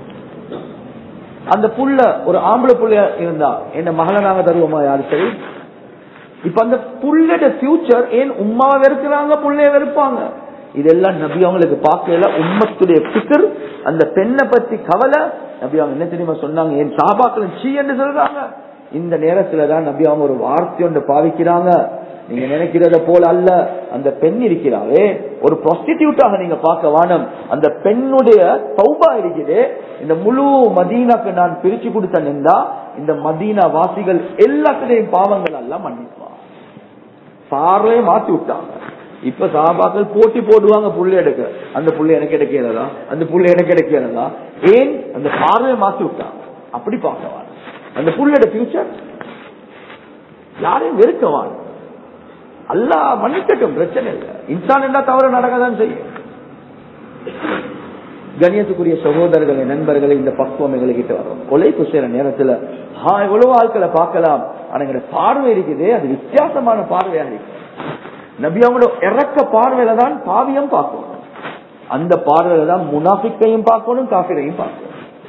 அந்த புள்ள ஒரு ஆம்பளை புள்ள இருந்தா என்ன மகளை நாங்க தருவோமா யாரு சரி இப்ப அந்த புள்ளோட ஃபியூச்சர் ஏன் உமாவை வெறுக்கிறாங்க புள்ளைய வெறுப்பாங்க இதெல்லாம் நபி அவங்களுக்கு பார்க்கல உம்மத்துடைய பிக்கர் அந்த பெண்ணை பத்தி கவலை நபி அவங்க என்ன தெரியுமா சொன்னாங்க என் சாபாக்கள் சீ என்று சொல்றாங்க இந்த நேரத்துல தான் நபி அவங்க ஒரு வார்த்தை ஒன்று பாவிக்கிறாங்க நீங்க நினைக்கிறத போல அல்ல அந்த பெண் இருக்கிறாவே ஒரு ப்ராஸ்டிடியூட்டாக நீங்க பார்க்க வானம் அந்த பெண்ணுடைய சௌபா இருக்குது இந்த முழு மதீனாக்கு நான் பிரிச்சு கொடுத்த நின்றா இந்த மதீனா வாசிகள் எல்லாத்துடையும் பாவங்கள் எல்லாம் மன்னிப்பான் பார்வையை மாத்தி விட்டாங்க இப்ப சாபாக்கள் போட்டி போடுவாங்க புள்ளை எடுக்க அந்த புள்ளை எனக்கு எடுக்கிறதா அந்த புள்ளை எனக்கு எடுக்கிறதா ஏன் அந்த பார்வையை மாத்தி விட்டாங்க அப்படி பார்க்கவான் அந்த புள்ளோட ஃபியூச்சர் யாரையும் வெறுக்கவான் அல்லா மன்னிக்கட்டும் பிரச்சனை இல்லை இன்சான் என்ன தவறு நடக்கதான் செய்யும் கணியத்துக்குரிய சகோதரர்களை நண்பர்களை இந்த பக்குவம் எங்ககிட்ட வரும் கொலைப்பு செய்யற நேரத்துல ஆ எவ்வளவு ஆட்களை பார்க்கலாம் ஆனா எங்க பார்வை இருக்குது அது வித்தியாசமான பார்வையாக இருக்கு நபி அவங்களோட இறக்க பார்வையில தான் பாவியம் பார்க்கணும் அந்த பார்வையில தான் முனாஃபிக்கையும் பார்க்கணும் காஃபிரையும் பார்க்கணும்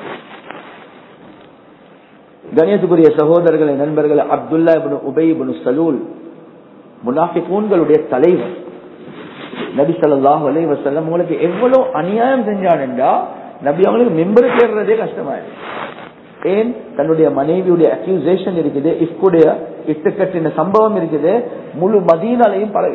கணியத்துக்குரிய சகோதரர்களை நண்பர்கள் அப்துல்லா இப்னு உபை இப்னு சலூல் முனாஃபிகூன்களுடைய தலைவர் நபி ஸல்லல்லாஹு அலைஹி வஸல்லம் உங்களுக்கு எவ்வளவு அநியாயம் செஞ்சான்டா நபி அவங்களுக்கு மெம்பர் தேடுறதே கஷ்டமாயிருக்கு ஏன் தன்னுடைய மனைவியுடைய அக்யூசேஷன் இருக்குது இஃப்குடைய இட்டுக்கட்டின சம்பவம் இருக்குது முழு மதீனாலையும் பரவி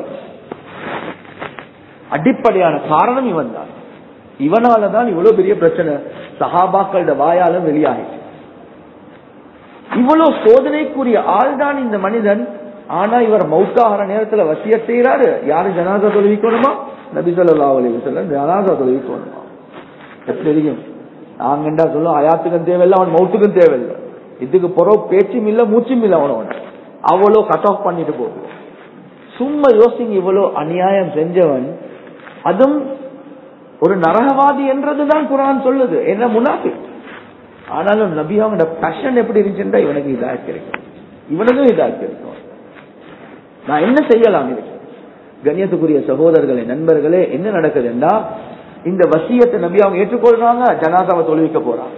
அடிப்படையான காரணம் இவன் தான் இவனால தான் இவ்வளவு பெரிய பிரச்சனை சஹாபாக்களோட வாயாலும் வெளியாகிச்சு இவ்வளவு சோதனைக்குரிய ஆள் தான் இந்த மனிதன் ஆனா இவர் மௌத்தாகிற நேரத்துல வசிய செய்யறாரு யாரு ஜனாதா தொழுவிக்கணுமா நபி சொல்லா அலி வசல்லம் ஜனாதா தொழுவிக்கணுமா எப்படி இருக்கும் நாங்கண்டா சொல்லும் அயாத்துக்கும் தேவையில்லை அவன் மௌத்துக்கும் தேவையில்லை இதுக்கு புறவு பேச்சும் இல்ல மூச்சும் இல்ல அவனவன் அவ்வளவு கட் ஆஃப் பண்ணிட்டு போகுது சும்மா யோசிங்க இவ்வளவு அநியாயம் செஞ்சவன் அதுவும் ஒரு நரகவாதி என்றதுதான் குரான் சொல்லுது என்ன முனாஃபி ஆனாலும் நபி அவனோட பேஷன் எப்படி இருந்துச்சுன்னா இவனுக்கு இதா கிடைக்கும் இவனுக்கும் இதா கிடைக்கும் நான் என்ன செய்யலாம் இருக்கு கண்ணியத்துக்குரிய சகோதரர்களே நண்பர்களே என்ன நடக்குதுன்னா இந்த வசியத்தை நம்பி அவங்க ஏற்றுக்கொள்றாங்க ஜனாதாவை தொழுவிக்க போறாங்க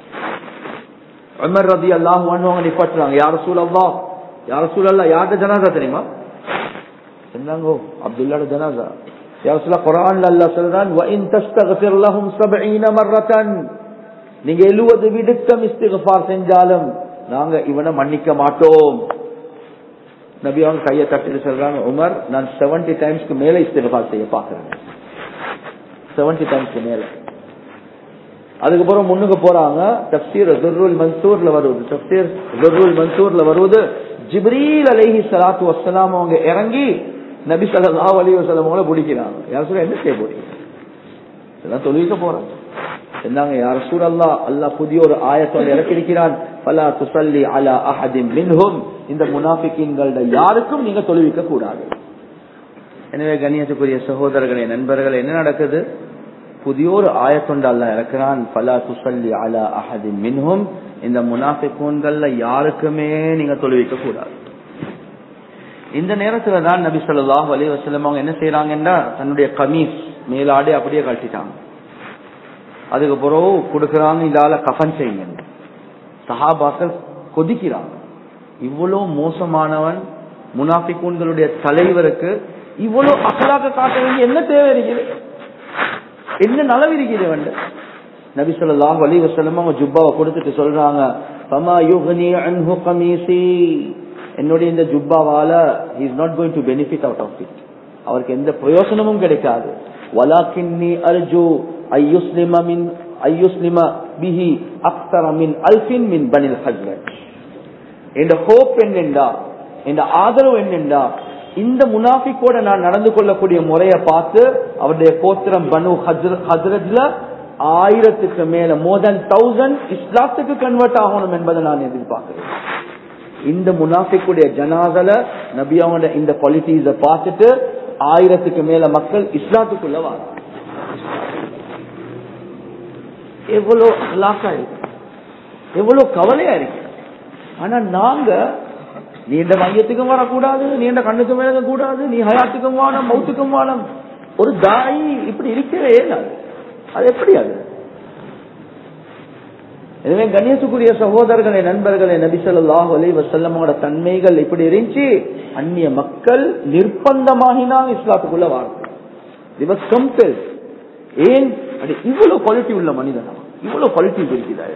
உமர் ரதி அல்லாஹ் அவங்க நிப்பாட்டுறாங்க யார சூழல்லா யார சூழல்லா யார்கிட்ட ஜனாதா தெரியுமா சொன்னாங்க அப்துல்லாட ஜனாதா யார சூழ குரான்ல அல்லா சொல்றான் وَإِن تَسْتَغْفِرْ لَهُمْ سَبْعِينَ مَرَّةً நீங்க எழுவது விடுக்கம் இஸ்திகஃபார் செஞ்சாலும் நாங்க இவனை மன்னிக்க மாட்டோம் நபி அவங்க கையை தட்டிட்டு சொல்றாங்க உமர் நான் செவன்டி டைம்ஸ்க்கு மேல இஸ்திகஃபார் செய்ய பாக்குறேன் செவன்டி டைம்ஸ்க்கு மேல அதுக்கப்புறம் முன்னுக்கு போறாங்க தப்சீர் துர்ருல் மன்சூர்ல வருவது தப்சீர் துர்ருல் மன்சூர்ல வருவது ஜிப்ரீல் அலைஹி ஸலாத்து வஸ்ஸலாம் அவங்க இறங்கி நபி ஸல்லல்லாஹு அலைஹி வஸல்லம் அவங்கள பிடிக்கிறாங்க யார் சொல்ல என்ன செய்ய போறீங்க இதெல்லாம் தொழுவிக்க போறாங்க சொன்னாங்க யார் சூழல்லா அல்லாஹ் புதிய ஒரு ஆயத்தோடு இறக்கிருக்கிறான் பலா துசல்லி அலா அஹதின் மின்ஹும் இந்த முனாஃபிக்கின்கள யாருக்கும் நீங்க தொழுவிக்க கூடாது எனவே கண்ணியத்துக்குரிய சகோதரர்களே நண்பர்கள் என்ன நடக்குது புதிய ஒரு ஆயத்தொண்டு அல்ல இறக்கிறான் பலா துசல்லி அலா அஹதின் மின்ஹும் இந்த முனாஃபிக்கூன்கள்ல யாருக்குமே நீங்க தொழுவிக்க கூடாது இந்த நேரத்துல தான் நபி சொல்லாஹ் அலி வசலம் அவங்க என்ன செய்யறாங்கன்னா தன்னுடைய கமீஸ் மேலாடை அப்படியே கழட்டிட்டாங்க அதுக்கு பிறகு கொடுக்கறாங்க இதால கஃன் செய்யுங்க சஹாபாக்கள் கொதிக்கிறாங்க இவ்வளவு மோசமானவன் முனாஃபிகூன்களுடைய தலைவருக்கு இவ்வளவு அக்கலாக்க காட்ட வேண்டிய என்ன தேவை இருக்குது என்ன நலவு இருக்குது வந்து நபி ஸல்லல்லாஹு அலைஹி வஸல்லம் அவங்க ஜுப்பாவை கொடுத்துட்டு சொல்றாங்க ஃபமா யுக்னி அன்ஹு கமீசி என்னுடைய இந்த ஜுப்பாவால he is not going to benefit out of it அவருக்கு எந்த பிரயோசனமும் கிடைக்காது வலாக்கின்னி அர்ஜு ஐயுஸ்லிம மின் ஐயுஸ்லிம பிஹி அக்தர மின் அல்ஃபின் மின் பனில் ஹஸ்ரத் என்ற ஹோப் என்னென்றா என்ற ஆதரவு என்னென்றா இந்த முனாஃபிக்கோட நான் நடந்து கொள்ளக்கூடிய முறையை பார்த்து அவருடைய கோத்திரம் பனு ஹஜ்ரத்ல ஆயிரத்துக்கு மேல மோர் தென் தௌசண்ட் இஸ்லாத்துக்கு கன்வெர்ட் ஆகணும் என்பதை நான் எதிர்பார்க்கிறேன் இந்த முனாஃபிக்குடைய ஜனாதல நபியாவோட இந்த பாலிட்டிஸ பார்த்துட்டு ஆயிரத்துக்கு மேல மக்கள் இஸ்லாத்துக்குள்ள வர எவ்வளவு அலாக்கா இருக்கு எவ்வளவு கவலையா இருக்கு ஆனா நாங்க நீ இந்த மையத்துக்கும் வரக்கூடாது நீ இந்த கண்ணுக்கும் விளங்க கூடாது நீ ஹயாத்துக்கும் வானம் மௌத்துக்கும் வானம் ஒரு தாயி இப்படி இருக்கவே இயலாது அது எப்படி அது எனவே கணேசுக்குரிய சகோதரர்களே நண்பர்களே நபிசல்லாஹ் அலி வசல்லமோட தன்மைகள் இப்படி இருந்துச்சு அந்நிய மக்கள் நிர்பந்தமாகினால் இஸ்லாத்துக்குள்ள வாழ்க்கை கம்பெல் ஏன் அது இவ்வளவு குவாலிட்டி உள்ள மனிதனா இவ்வளவு குவாலிட்டி இருக்குதா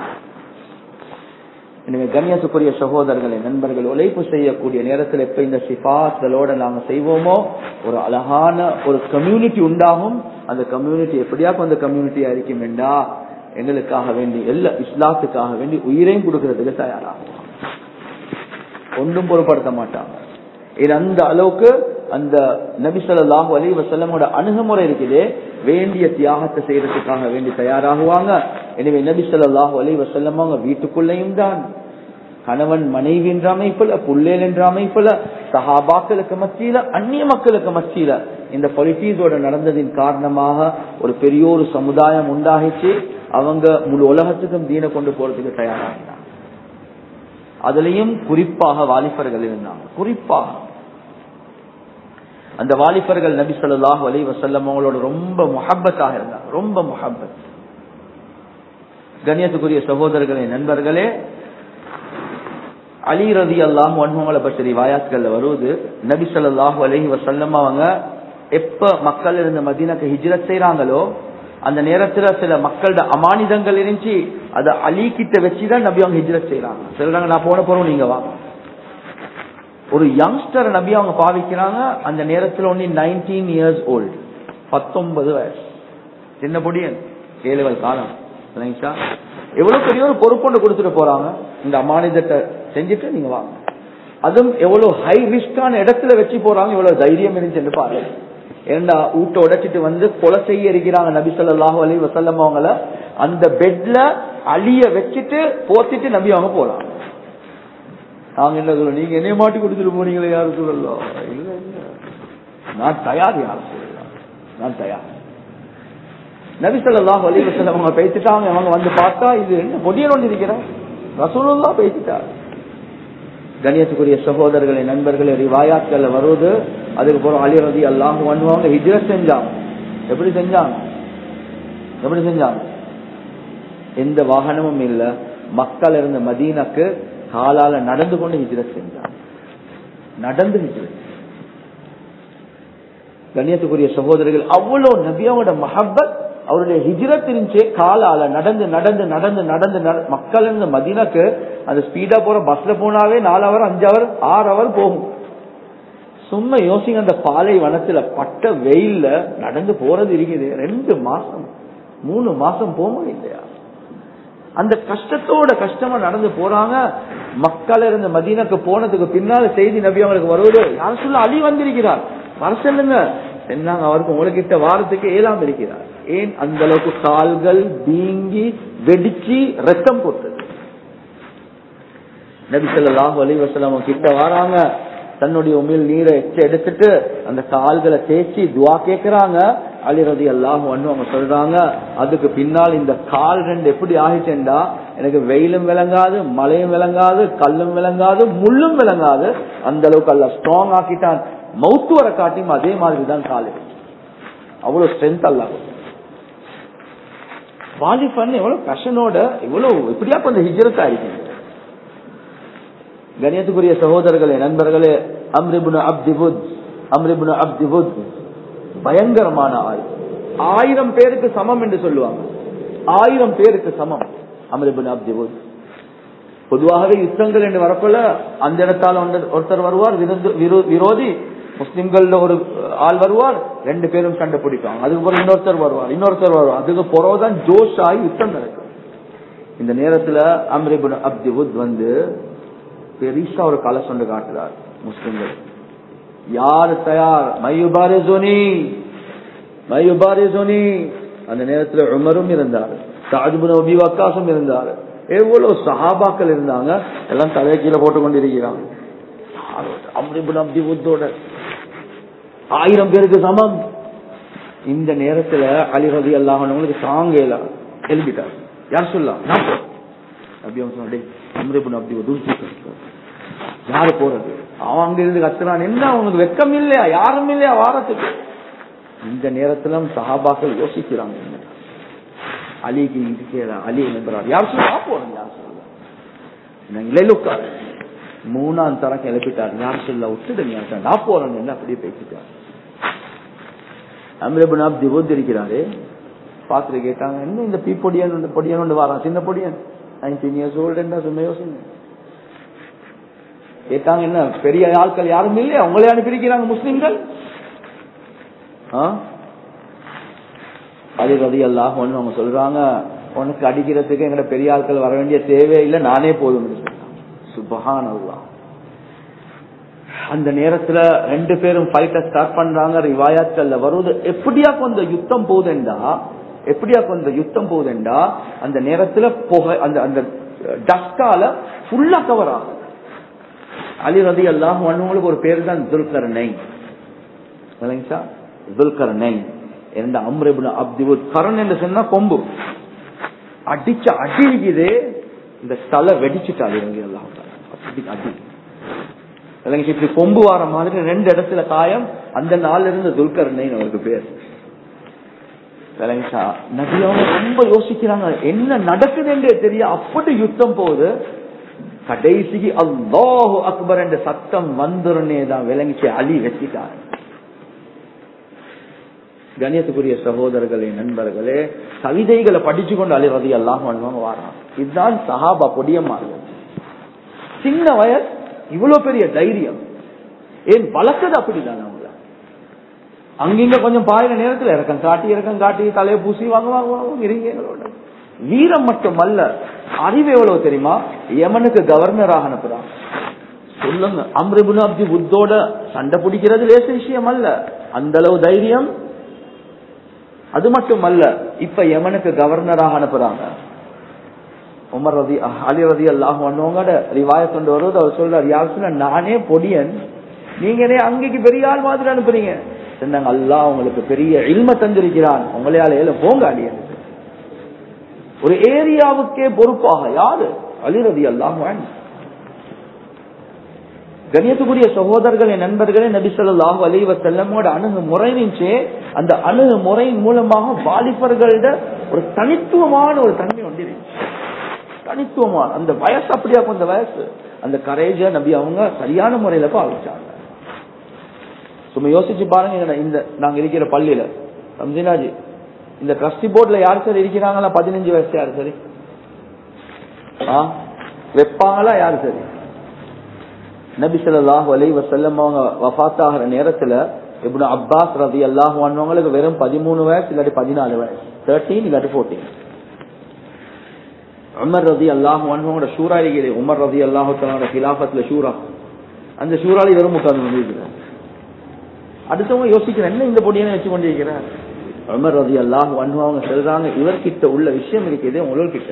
எனவே கண்ணியத்துக்குரிய சகோதரர்களை நண்பர்கள் உழைப்பு செய்யக்கூடிய நேரத்தில் எப்ப இந்த சிபாஸ்களோட நாங்க செய்வோமோ ஒரு அழகான ஒரு கம்யூனிட்டி உண்டாகும் அந்த கம்யூனிட்டி எப்படியாக்கும் அந்த கம்யூனிட்டியா இருக்கும் வேண்டா எங்களுக்காக வேண்டி எல்லா இஸ்லாத்துக்காக வேண்டி உயிரையும் கொடுக்கறதுக்கு தயாராகும் ஒன்றும் பொருட்படுத்த மாட்டாங்க இது அந்த அளவுக்கு அந்த நபிசல்லாஹு அலி வசல்லமோட அணுகுமுறை இருக்குது வேண்டிய தியாகத்தை செய்யறதுக்காக வேண்டி தயாராகுவாங்க எனவே நபிசல்லாஹு அலி வசல்லம் அவங்க வீட்டுக்குள்ளேயும் தான் கணவன் மனைவி என்ற அமைப்புல புள்ளேல் என்ற அமைப்புல சஹாபாக்களுக்கு மத்தியில அந்நிய மக்களுக்கு மத்தியில இந்த பொலிட்டீஸோட நடந்ததின் காரணமாக ஒரு பெரிய ஒரு சமுதாயம் உண்டாகிச்சு அவங்க முழு உலகத்துக்கும் தீன கொண்டு போறதுக்கு தயாராகினாங்க அதுலயும் குறிப்பாக வாலிபர்கள் இருந்தாங்க குறிப்பாக அந்த வாலிபர்கள் நபி சொல்லாஹ் அலி வசல்லம் அவங்களோட ரொம்ப முஹப்பத்தாக இருந்தாங்க ரொம்ப முஹப்பத் கண்ணியத்துக்குரிய சகோதரர்களே நண்பர்களே அலி ரதி அல்லாஹ் ஒன்மங்களை பற்றி வாயாத்கள்ல வருவது நபி சொல்லாஹு அலஹி வசல்லம் அவங்க எப்ப மக்கள் இருந்த மதீனக்கு ஹிஜ்ரத் செய்யறாங்களோ அந்த நேரத்துல சில மக்களோட அமானிதங்கள் இருந்துச்சு அதை அலி கிட்ட வச்சுதான் நபி அவங்க ஹிஜ்ரத் செய்யறாங்க சொல்றாங்க நான் போன போறோம் நீங்க வாங்க ஒரு யங்ஸ்டர் நபி அவங்க பாவிக்கிறாங்க அந்த நேரத்தில் ஒன்லி நைன்டீன் இயர்ஸ் ஓல்டு பத்தொன்பது வயசு சின்ன பொடியன் ஏழுவல் காலம் இல்லைங்களா எவ்வளவு பெரிய ஒரு பொறுப்பொண்டு கொடுத்துட்டு போறாங்க இந்த அமானிதத்தை செஞ்சுட்டு நீங்க வாங்க அதுவும் எவ்வளவு ஹை ரிஸ்கான இடத்துல வச்சு போறாங்க இவ்வளவு தைரியம் இருந்துச்சு பாருங்க ஏண்டா ஊட்ட உடைச்சிட்டு வந்து கொலை செய்ய இருக்கிறாங்க நபி சொல்லாஹு அலி வசல்லம் அவங்கள அந்த பெட்ல அழிய வச்சுட்டு போத்திட்டு நபி அவங்க போறாங்க நாங்க என்ன சொல்லுவோம் நீங்க என்னைய மாட்டி கொடுத்துட்டு போனீங்களே யாரும் சொல்லலாம் இல்ல இல்ல நான் தயார் யாரும் சொல்லலாம் நான் தயார் நபி சொல்லாஹ் அலி வசல்லம் அவங்க பேசிட்டாங்க அவங்க வந்து பார்த்தா இது என்ன பொடியன் ஒன்று இருக்கிறான் ரசூலுல்லா பேசிட்டார் கணியத்துக்குரிய சகோதரர்களை நண்பர்களை ரிவாயாக்கள் வருவது அதுக்கு போறோம் அலி ரதி அல்லாஹ் பண்ணுவாங்க ஹிஜ்ரத் செஞ்சாங்க எப்படி செஞ்சாங்க எப்படி செஞ்சாங்க எந்த வாகனமும் இல்ல மக்கள் இருந்த மதீனாக்கு காலால நடந்து கொண்டு ஹிஜ்ரத் செஞ்சாங்க நடந்து ஹிஜ்ரத் கண்ணியத்துக்குரிய சகோதரர்கள் அவ்வளவு நபியாவோட மஹப்பத் அவருடைய ஹிஜ்ரத் இருந்துச்சு காலால நடந்து நடந்து நடந்து நடந்து மக்கள் இருந்த மதினாக்கு அந்த ஸ்பீடா போற பஸ்ல போனாவே நாலு அவர் அஞ்சு அவர் ஆறு அவர் போகும் சும்மா யோசிங்க அந்த பாலை வனத்துல பட்ட வெயில்ல நடந்து போறது இருக்குது ரெண்டு மாசம் மூணு மாசம் போமா இல்லையா அந்த கஷ்டத்தோட கஷ்டமா நடந்து போறாங்க மக்கள் இருந்த மதீனாக்கு போனதுக்கு பின்னால செய்தி நபி அவங்களுக்கு வருவது யாரும் சொல்ல அழி வந்திருக்கிறார் வர சொல்லுங்க சென்னாங்க அவருக்கு உங்ககிட்ட வாரத்துக்கு ஏழாம் இருக்கிறார் ஏன் அந்த அளவுக்கு கால்கள் வீங்கி வெடிச்சு ரத்தம் போட்டது நபி சொல்லாஹு அலி வசலம் கிட்ட வராங்க தன்னுடைய உமிழ் நீரை எச்ச எடுத்துட்டு அந்த கால்களை தேய்ச்சி துவா கேட்கிறாங்க அலிரதி அல்லாஹ் அவங்க சொல்றாங்க அதுக்கு பின்னால் இந்த கால் ரெண்டு எப்படி ஆகிட்டேன்டா எனக்கு வெயிலும் விளங்காது மழையும் விளங்காது கல்லும் விளங்காது முள்ளும் விளங்காது அந்த அளவுக்கு அல்ல ஸ்ட்ராங் ஆக்கிட்டான் மவுத்து வர காட்டியும் அதே மாதிரி தான் கால் அவ்வளவு ஸ்ட்ரென்த் அல்ல வாலிபன் எவ்வளவு பேஷனோட எவ்வளவு எப்படியா கொஞ்சம் ஹிஜரத்தா இருக்கீங்க கணியத்துக்குரிய சகோதரர்களே நண்பர்களே அம்ரிபுன் அப்திபுத் அம்ரிபுன் அப்திபுத் பயங்கரமான ஆள் ஆயிரம் பேருக்கு சமம் என்று சொல்லுவாங்க ஆயிரம் பேருக்கு சமம் அம்ரிபுன் அப்திபுத் பொதுவாகவே யுத்தங்கள் என்று வரப்போல அந்த இடத்தால ஒருத்தர் வருவார் விரோதி முஸ்லிம்கள் ஒரு ஆள் வருவார் ரெண்டு பேரும் சண்டை பிடிப்பாங்க அதுக்கு இன்னொருத்தர் வருவார் இன்னொருத்தர் வருவார் அதுக்கு பிறகுதான் ஜோஷ் ஆகி யுத்தம் நடக்கும் இந்த நேரத்துல அம்ரிபுன் அப்திபுத் வந்து பெரிசா ஒரு கலை சொண்டு காட்டுறார் முஸ்லிம்கள் யார் தயார் மையுபாரி ஜோனி மையுபாரி ஜோனி அந்த நேரத்துல உமரும் இருந்தார் சாஜிபுன் அபி வக்காசும் இருந்தார் எவ்வளவு சஹாபாக்கள் இருந்தாங்க எல்லாம் தலையை கீழே போட்டு கொண்டிருக்கிறாங்க அம்ரிபுன் அப்தி உத்தோட ஆயிரம் பேருக்கு சமம் இந்த நேரத்துல அலி ரவி அல்லாஹனுங்களுக்கு தாங்கல எழுப்பிட்டார் யார் சொல்லலாம் நான் அப்படி அவன் சொன்ன அம்ரிபுன் அப்தி உத்து யாரு போறது அவன் அங்க இருந்து கத்துறான் என்ன அவனுக்கு வெக்கம் இல்லையா யாரும் இல்லையா வாரத்துக்கு இந்த நேரத்துல சஹாபாக்கள் யோசிக்கிறாங்க என்ன அலிக்கு இருக்கிற அலி நம்புறாரு யார் சொல்ல போறோம் யார் சொல்ல நிலையில உட்காரு மூணாம் தரம் கிளப்பிட்டார் யார் சொல்ல விட்டுடுங்க நான் போறேன் என்ன அப்படியே பேசிட்டார் அமிரபுன் அப்தி இருக்கிறாரு பாத்துட்டு கேட்டாங்க என்ன இந்த பீ பொடியன் இந்த பொடியன் ஒன்று வரான் சின்ன பொடியன் நைன்டீன் இயர்ஸ் ஓல்டு என்ன சும்மா யோசிங்க கேட்டாங்க என்ன பெரிய ஆட்கள் யாரும் இல்லையா உங்களே அனுப்பியிருக்கிறாங்க முஸ்லிம்கள் அலி ரதி அல்லாஹ் அவங்க சொல்றாங்க உனக்கு அடிக்கிறதுக்கு எங்கட பெரிய ஆட்கள் வர வேண்டிய தேவை இல்லை நானே போதும் சுபஹான் அல்லா அந்த நேரத்துல ரெண்டு பேரும் ஃபைட்ட ஸ்டார்ட் பண்றாங்க ரிவாயாத்கள்ல வருவது எப்படியா கொஞ்ச யுத்தம் போகுதுண்டா எப்படியா கொஞ்ச யுத்தம் போகுதுண்டா அந்த நேரத்துல புகை அந்த அந்த டஸ்டால ஃபுல்லா கவர் ஆகும் அலி ரதி அல்லாஹ் உங்களுக்கு ஒரு பேர் தான் துல்கர்னை இல்லைங்களா துல்கர்னை என்ற அம்ரபுன அப்திவுத் கரண் என்று சொன்னா கொம்பு அடிச்ச அடிக்குது இந்த தலை வெடிச்சுட்டாள் இறங்கி எல்லாம் அடி இல்லைங்க இப்படி கொம்பு வார மாதிரி ரெண்டு இடத்துல காயம் அந்த நாள்ல இருந்து துல்கர்னை அவருக்கு பேர் நபி அவங்க ரொம்ப யோசிக்கிறாங்க என்ன நடக்குதுன்றே தெரிய அப்படி யுத்தம் போகுது கடைசிக்கு அல்லாஹு அக்பர் என்ற சத்தம் வந்துருன்னே தான் விளங்கிச்சு அலி வச்சிட்டார் கணியத்துக்குரிய சகோதரர்களே நண்பர்களே கவிதைகளை படிச்சு கொண்டு அலி ரதி எல்லாம் வாரான் இதுதான் சஹாபா பொடியம்மார்கள் சின்ன வயசு இவ்வளவு பெரிய தைரியம் ஏன் வளர்த்தது அப்படிதான் அவங்கள அங்கிங்க கொஞ்சம் பாயின நேரத்தில் இறக்கம் காட்டி இறக்கம் காட்டி தலையை பூசி வாங்க வாங்க வாங்க இருங்க எங்களோட வீரம் மட்டும் அல்ல அறிவு எவ்வளவு தெரியுமா யமனுக்கு கவர்னராக அனுப்புறான் சொல்லுங்க அம்ரிபுன் அப்தி புத்தோட சண்டை பிடிக்கிறது லேச விஷயம் அல்ல அந்த அளவு தைரியம் அது மட்டும் அல்ல இப்ப யமனுக்கு கவர்னராக அனுப்புறாங்க உமர் ரதி அலி ரதி அல்லாஹ் வந்தவங்க ரிவாய கொண்டு வருவது அவர் சொல்றாரு யார் சொன்ன நானே பொடியன் நீங்களே அங்கேக்கு பெரிய ஆள் மாதிரி அனுப்புறீங்க சொன்னாங்க அல்லாஹ் உங்களுக்கு பெரிய இல்ம தந்திருக்கிறான் உங்களையால ஏல போங்க அடியன் ஒரு ஏரியாவுக்கே பொறுப்பாக யாரு அலிரதி அல்லாஹ் கணியத்துக்குரிய சகோதரர்களே நண்பர்களே நபி சொல்லாஹு அலைவ செல்லமோட அணுகு முறை இருந்துச்சு அந்த அணுகு முறையின் மூலமாக வாலிபர்களோட ஒரு தனித்துவமான ஒரு தன்மை ஒன்று இருந்துச்சு தனித்துவமான அந்த வயசு அப்படியா கொஞ்சம் வயசு அந்த கரேஜ நபி அவங்க சரியான முறையில பாவிச்சாங்க சும்மா யோசிச்சு பாருங்க இந்த நாங்க இருக்கிற பள்ளியில ரம்ஜினாஜி இந்த ட்ரஸ்டி போர்ட்ல யார் சார் இருக்கிறாங்களா பதினஞ்சு வயசு யாரு சரி வைப்பாங்களா யாரு சரி நபி சொல்லாஹு அலை வசல்லம் அவங்க வஃத்தாகிற நேரத்துல இப்படி அப்பாஸ் ரதி அல்லாஹ் வந்தவங்களுக்கு வெறும் பதிமூணு வயசு இல்லாட்டி பதினாலு வயசு தேர்ட்டீன் இல்லாட்டி ஃபோர்டீன் உமர் ரதி அல்லாஹ் வந்தவங்களோட ஷூரா இருக்கிறது உமர் ரதி அல்லாஹு தலோட கிலாபத்துல ஷூரா அந்த ஷூராலி வெறும் உட்கார்ந்து கொண்டிருக்கிறார் அடுத்தவங்க யோசிக்கிறேன் என்ன இந்த பொடியை வச்சு கொண்டிருக்கிறார் உமர் ரதி அல்லாஹ் அவங்க சொல்றாங்க இவர்கிட்ட உள்ள விஷயம் இருக்குது உங்கள்கிட்ட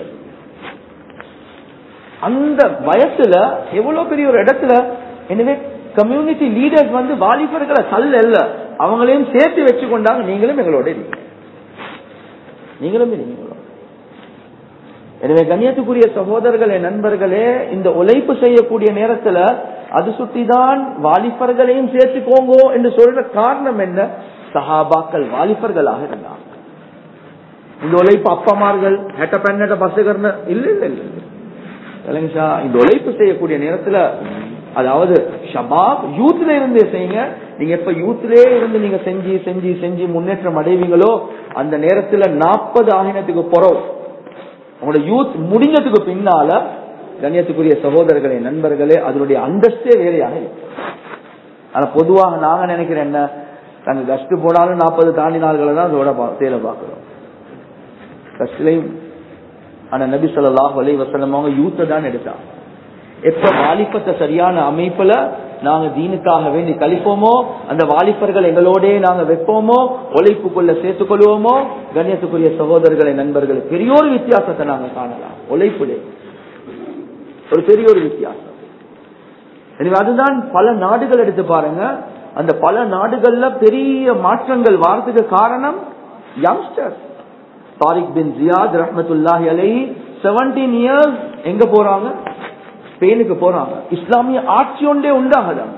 அந்த வயசுல எவ்வளவு பெரிய ஒரு இடத்துல எனவே கம்யூனிட்டி லீடர்ஸ் வந்து வாலிபர்களை தள்ள இல்ல அவங்களையும் சேர்த்து வச்சு கொண்டாங்க நீங்களும் எங்களோட இருக்கீங்க நீங்களும் நீங்களோட எனவே கண்ணியத்துக்குரிய சகோதரர்களே நண்பர்களே இந்த உழைப்பு செய்யக்கூடிய நேரத்துல அது சுட்டிதான் வாலிபர்களையும் சேர்த்துக்கோங்கோ என்று சொல்ற காரணம் என்ன சஹாபாக்கள் வாலிபர்களாக இருந்தாங்க இந்த உழைப்பு அப்பமார்கள் ஹெட்ட பெண்ணட்ட பசுகர்னு இல்ல இல்ல இல்ல இல்ல. இல்லைங்க சார் இந்த உழைப்பு செய்யக்கூடிய நேரத்துல அதாவது ஷபாப் யூத்ல இருந்தே செய்யுங்க நீங்க எப்ப யூத்லயே இருந்து நீங்க செஞ்சு செஞ்சு செஞ்சு முன்னேற்றம் அடைவீங்களோ அந்த நேரத்துல நாற்பது ஆகினத்துக்கு புறவு உங்களோட யூத் முடிஞ்சதுக்கு பின்னால கண்ணியத்துக்குரிய சகோதரர்களே நண்பர்களே அதனுடைய அந்தஸ்தே வேறையாக இருக்கு ஆனா பொதுவாக நாங்க நினைக்கிறேன் என்ன நாங்க கஷ்டு போனாலும் நாற்பது தாண்டி நாள்களை தான் அதோட பா- சேலை பார்க்கிறோம் கஷ்டிலையும் ஆனா நபி ஸல்லல்லாஹு அலைஹி வஸல்லம் அவங்க யூத்தை தான் எடுத்தாங்க எப்ப வாலிபத்தை சரியான அமைப்புல நாங்க தீனுக்காக வேண்டி கழிப்போமோ அந்த வாலிபர்கள் எங்களோடே நாங்க வைப்போமோ உழைப்புக்குள்ள சேர்த்துக் கொள்வோமோ கண்ணியத்துக்குரிய சகோதரர்களை நண்பர்கள் பெரிய ஒரு வித்தியாசத்தை நாங்க காணலாம் உழைப்புலே ஒரு பெரிய ஒரு வித்தியாசம் எனவே அதுதான் பல நாடுகள் எடுத்து பாருங்க அந்த பல நாடுகள்ல பெரிய மாற்றங்கள் வாரத்துக்கு காரணம் யங்ஸ்டர் தாரிக் பின் ஜியாத் ரஹ்மத்துல்லாஹி அலைஹி 17 இயர்ஸ் எங்க போறாங்க ஸ்பெயினுக்கு போறாங்க இஸ்லாமிய ஆட்சி ஒன்றே உண்டாகுது அங்க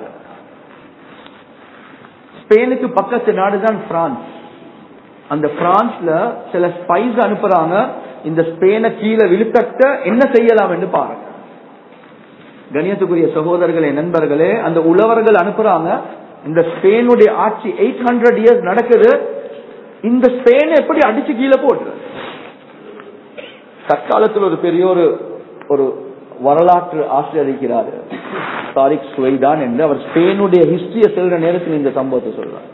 ஸ்பெயினுக்கு பக்கத்து நாடுதான் பிரான்ஸ் அந்த பிரான்ஸ்ல சில ஸ்பைஸ் அனுப்புறாங்க இந்த ஸ்பெயினை கீழே விழுத்தட்ட என்ன செய்யலாம் என்று பாருங்க கணியத்துக்குரிய சகோதரர்களே நண்பர்களே அந்த உழவர்கள் அனுப்புறாங்க இந்த ஸ்பெயினுடைய ஆட்சி எயிட் ஹண்ட்ரட் இயர்ஸ் நடக்குது இந்த ஸ்பெயினை எப்படி அடிச்சு கீழே போட்டுறது தற்காலத்தில் ஒரு பெரிய ஒரு ஒரு வரலாற்று ஆசிரியர் இருக்கிறார் தாரிக் சுவைதான் என்று அவர் ஸ்பெயினுடைய ஹிஸ்டரிய செல்ற நேரத்தில் இந்த சம்பவத்தை சொல்றார்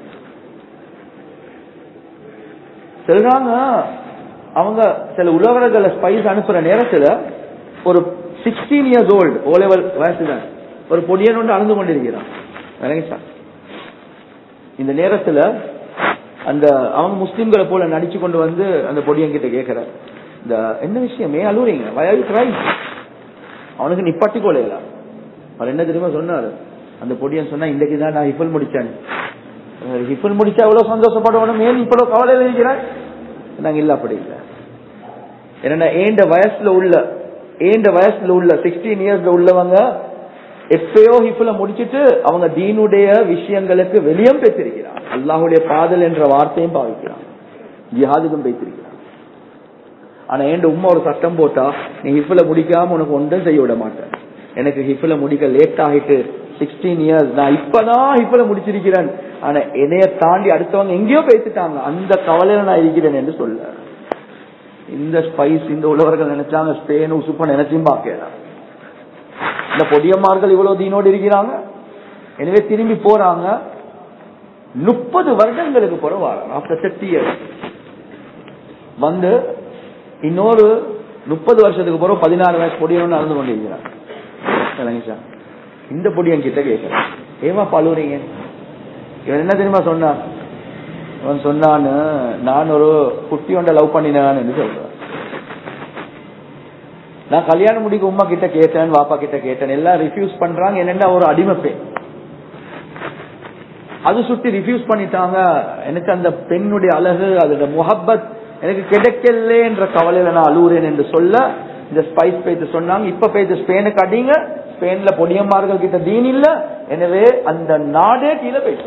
சொல்றாங்க அவங்க சில உழவர்களை ஸ்பைஸ் அனுப்புற நேரத்துல ஒரு sixteen years old O level வயசு தான் ஒரு பொடியன் ஒன்று அழுந்து கொண்டிருக்கிறான் விளங்கி சார் இந்த நேரத்துல அந்த அவங்க முஸ்லிம்களை போல நடிச்சு கொண்டு வந்து அந்த பொடியன் கிட்ட கேட்கிற இந்த என்ன விஷயம் ஏன் அழுவுறீங்க வயாவி கிரைம் அவனுக்கு நிப்பாட்டி கொள்ளையில அவர் என்ன தெரியுமா சொன்னாரு அந்த பொடியன் சொன்னா இன்னைக்கு தான் நான் ஹிஃபல் முடிச்சேன் ஹிஃபல் முடிச்சா எவ்வளவு சந்தோஷப்படுவனும் ஏன் இவ்வளவு கவலையில இருக்கிறாய் நாங்க இல்ல அப்படி இல்ல என்னன்னா ஏண்ட வயசுல உள்ள ஏண்ட வயசுல உள்ள சிக்ஸ்டீன் இயர்ஸ்ல உள்ளவங்க எப்பயோ ஹிஃபுல முடிச்சிட்டு அவங்க தீனுடைய விஷயங்களுக்கு வெளியும் பேசிருக்கிறான் அல்லாஹுடைய பாதல் என்ற வார்த்தையும் பாவிக்கிறான் ஜிஹாதுக்கும் பேசிருக்கிறான் ஆனா ஏண்ட உம்மா ஒரு சட்டம் போட்டா நீ ஹிஃபுல முடிக்காம உனக்கு ஒன்றும் செய்ய விட மாட்டேன் எனக்கு ஹிஃபுல முடிக்க லேட் ஆகிட்டு சிக்ஸ்டீன் இயர்ஸ் நான் இப்பதான் ஹிஃபுல முடிச்சிருக்கிறேன் ஆனா என்னைய தாண்டி அடுத்தவங்க எங்கேயோ பேசிட்டாங்க அந்த கவலையில நான் இருக்கிறேன் என்று சொல்ல இந்த ஸ்பைஸ் இந்த உழவர்கள் நினைச்சாங்க ஸ்பெயின் உசுப்ப நினைச்சும் பார்க்கலாம் இந்த பொடியம்மார்கள் இவ்வளவு தீனோடு இருக்கிறாங்க எனவே திரும்பி போறாங்க முப்பது வருடங்களுக்கு பிறகு ஆஃப்டர் தேர்ட்டி இயர்ஸ் வந்து இன்னொரு முப்பது வருஷத்துக்கு பிறகு பதினாறு வயசு பொடியன்னு நடந்து கொண்டிருக்கிறார் இல்லைங்க சார் இந்த பொடியன் கிட்ட கேட்கிறேன் ஏமா பழுவுறீங்க இவன் என்ன தெரியுமா சொன்னான் அவன் சொன்னான்னு நான் ஒரு குட்டி ஒன்றை லவ் பண்ணினான்னு சொல்றான் நான் கல்யாணம் முடிக்க உமா கிட்ட கேட்டேன் வாப்பா கிட்ட கேட்டேன் எல்லாம் ரிஃப்யூஸ் பண்றாங்க என்னென்ன ஒரு அடிமை பெண் அது சுட்டி ரிஃப்யூஸ் பண்ணிட்டாங்க எனக்கு அந்த பெண்ணுடைய அழகு அதோட முகப்பத் எனக்கு கிடைக்கல என்ற கவலையில நான் அழுவுறேன் என்று சொல்ல இந்த ஸ்பைஸ் பேத்து சொன்னாங்க இப்ப பேத்து ஸ்பெயினுக்கு அடிங்க ஸ்பெயின்ல பொடியம்மார்கள் கிட்ட தீன் இல்ல எனவே அந்த நாடே கீழே போயிட்டு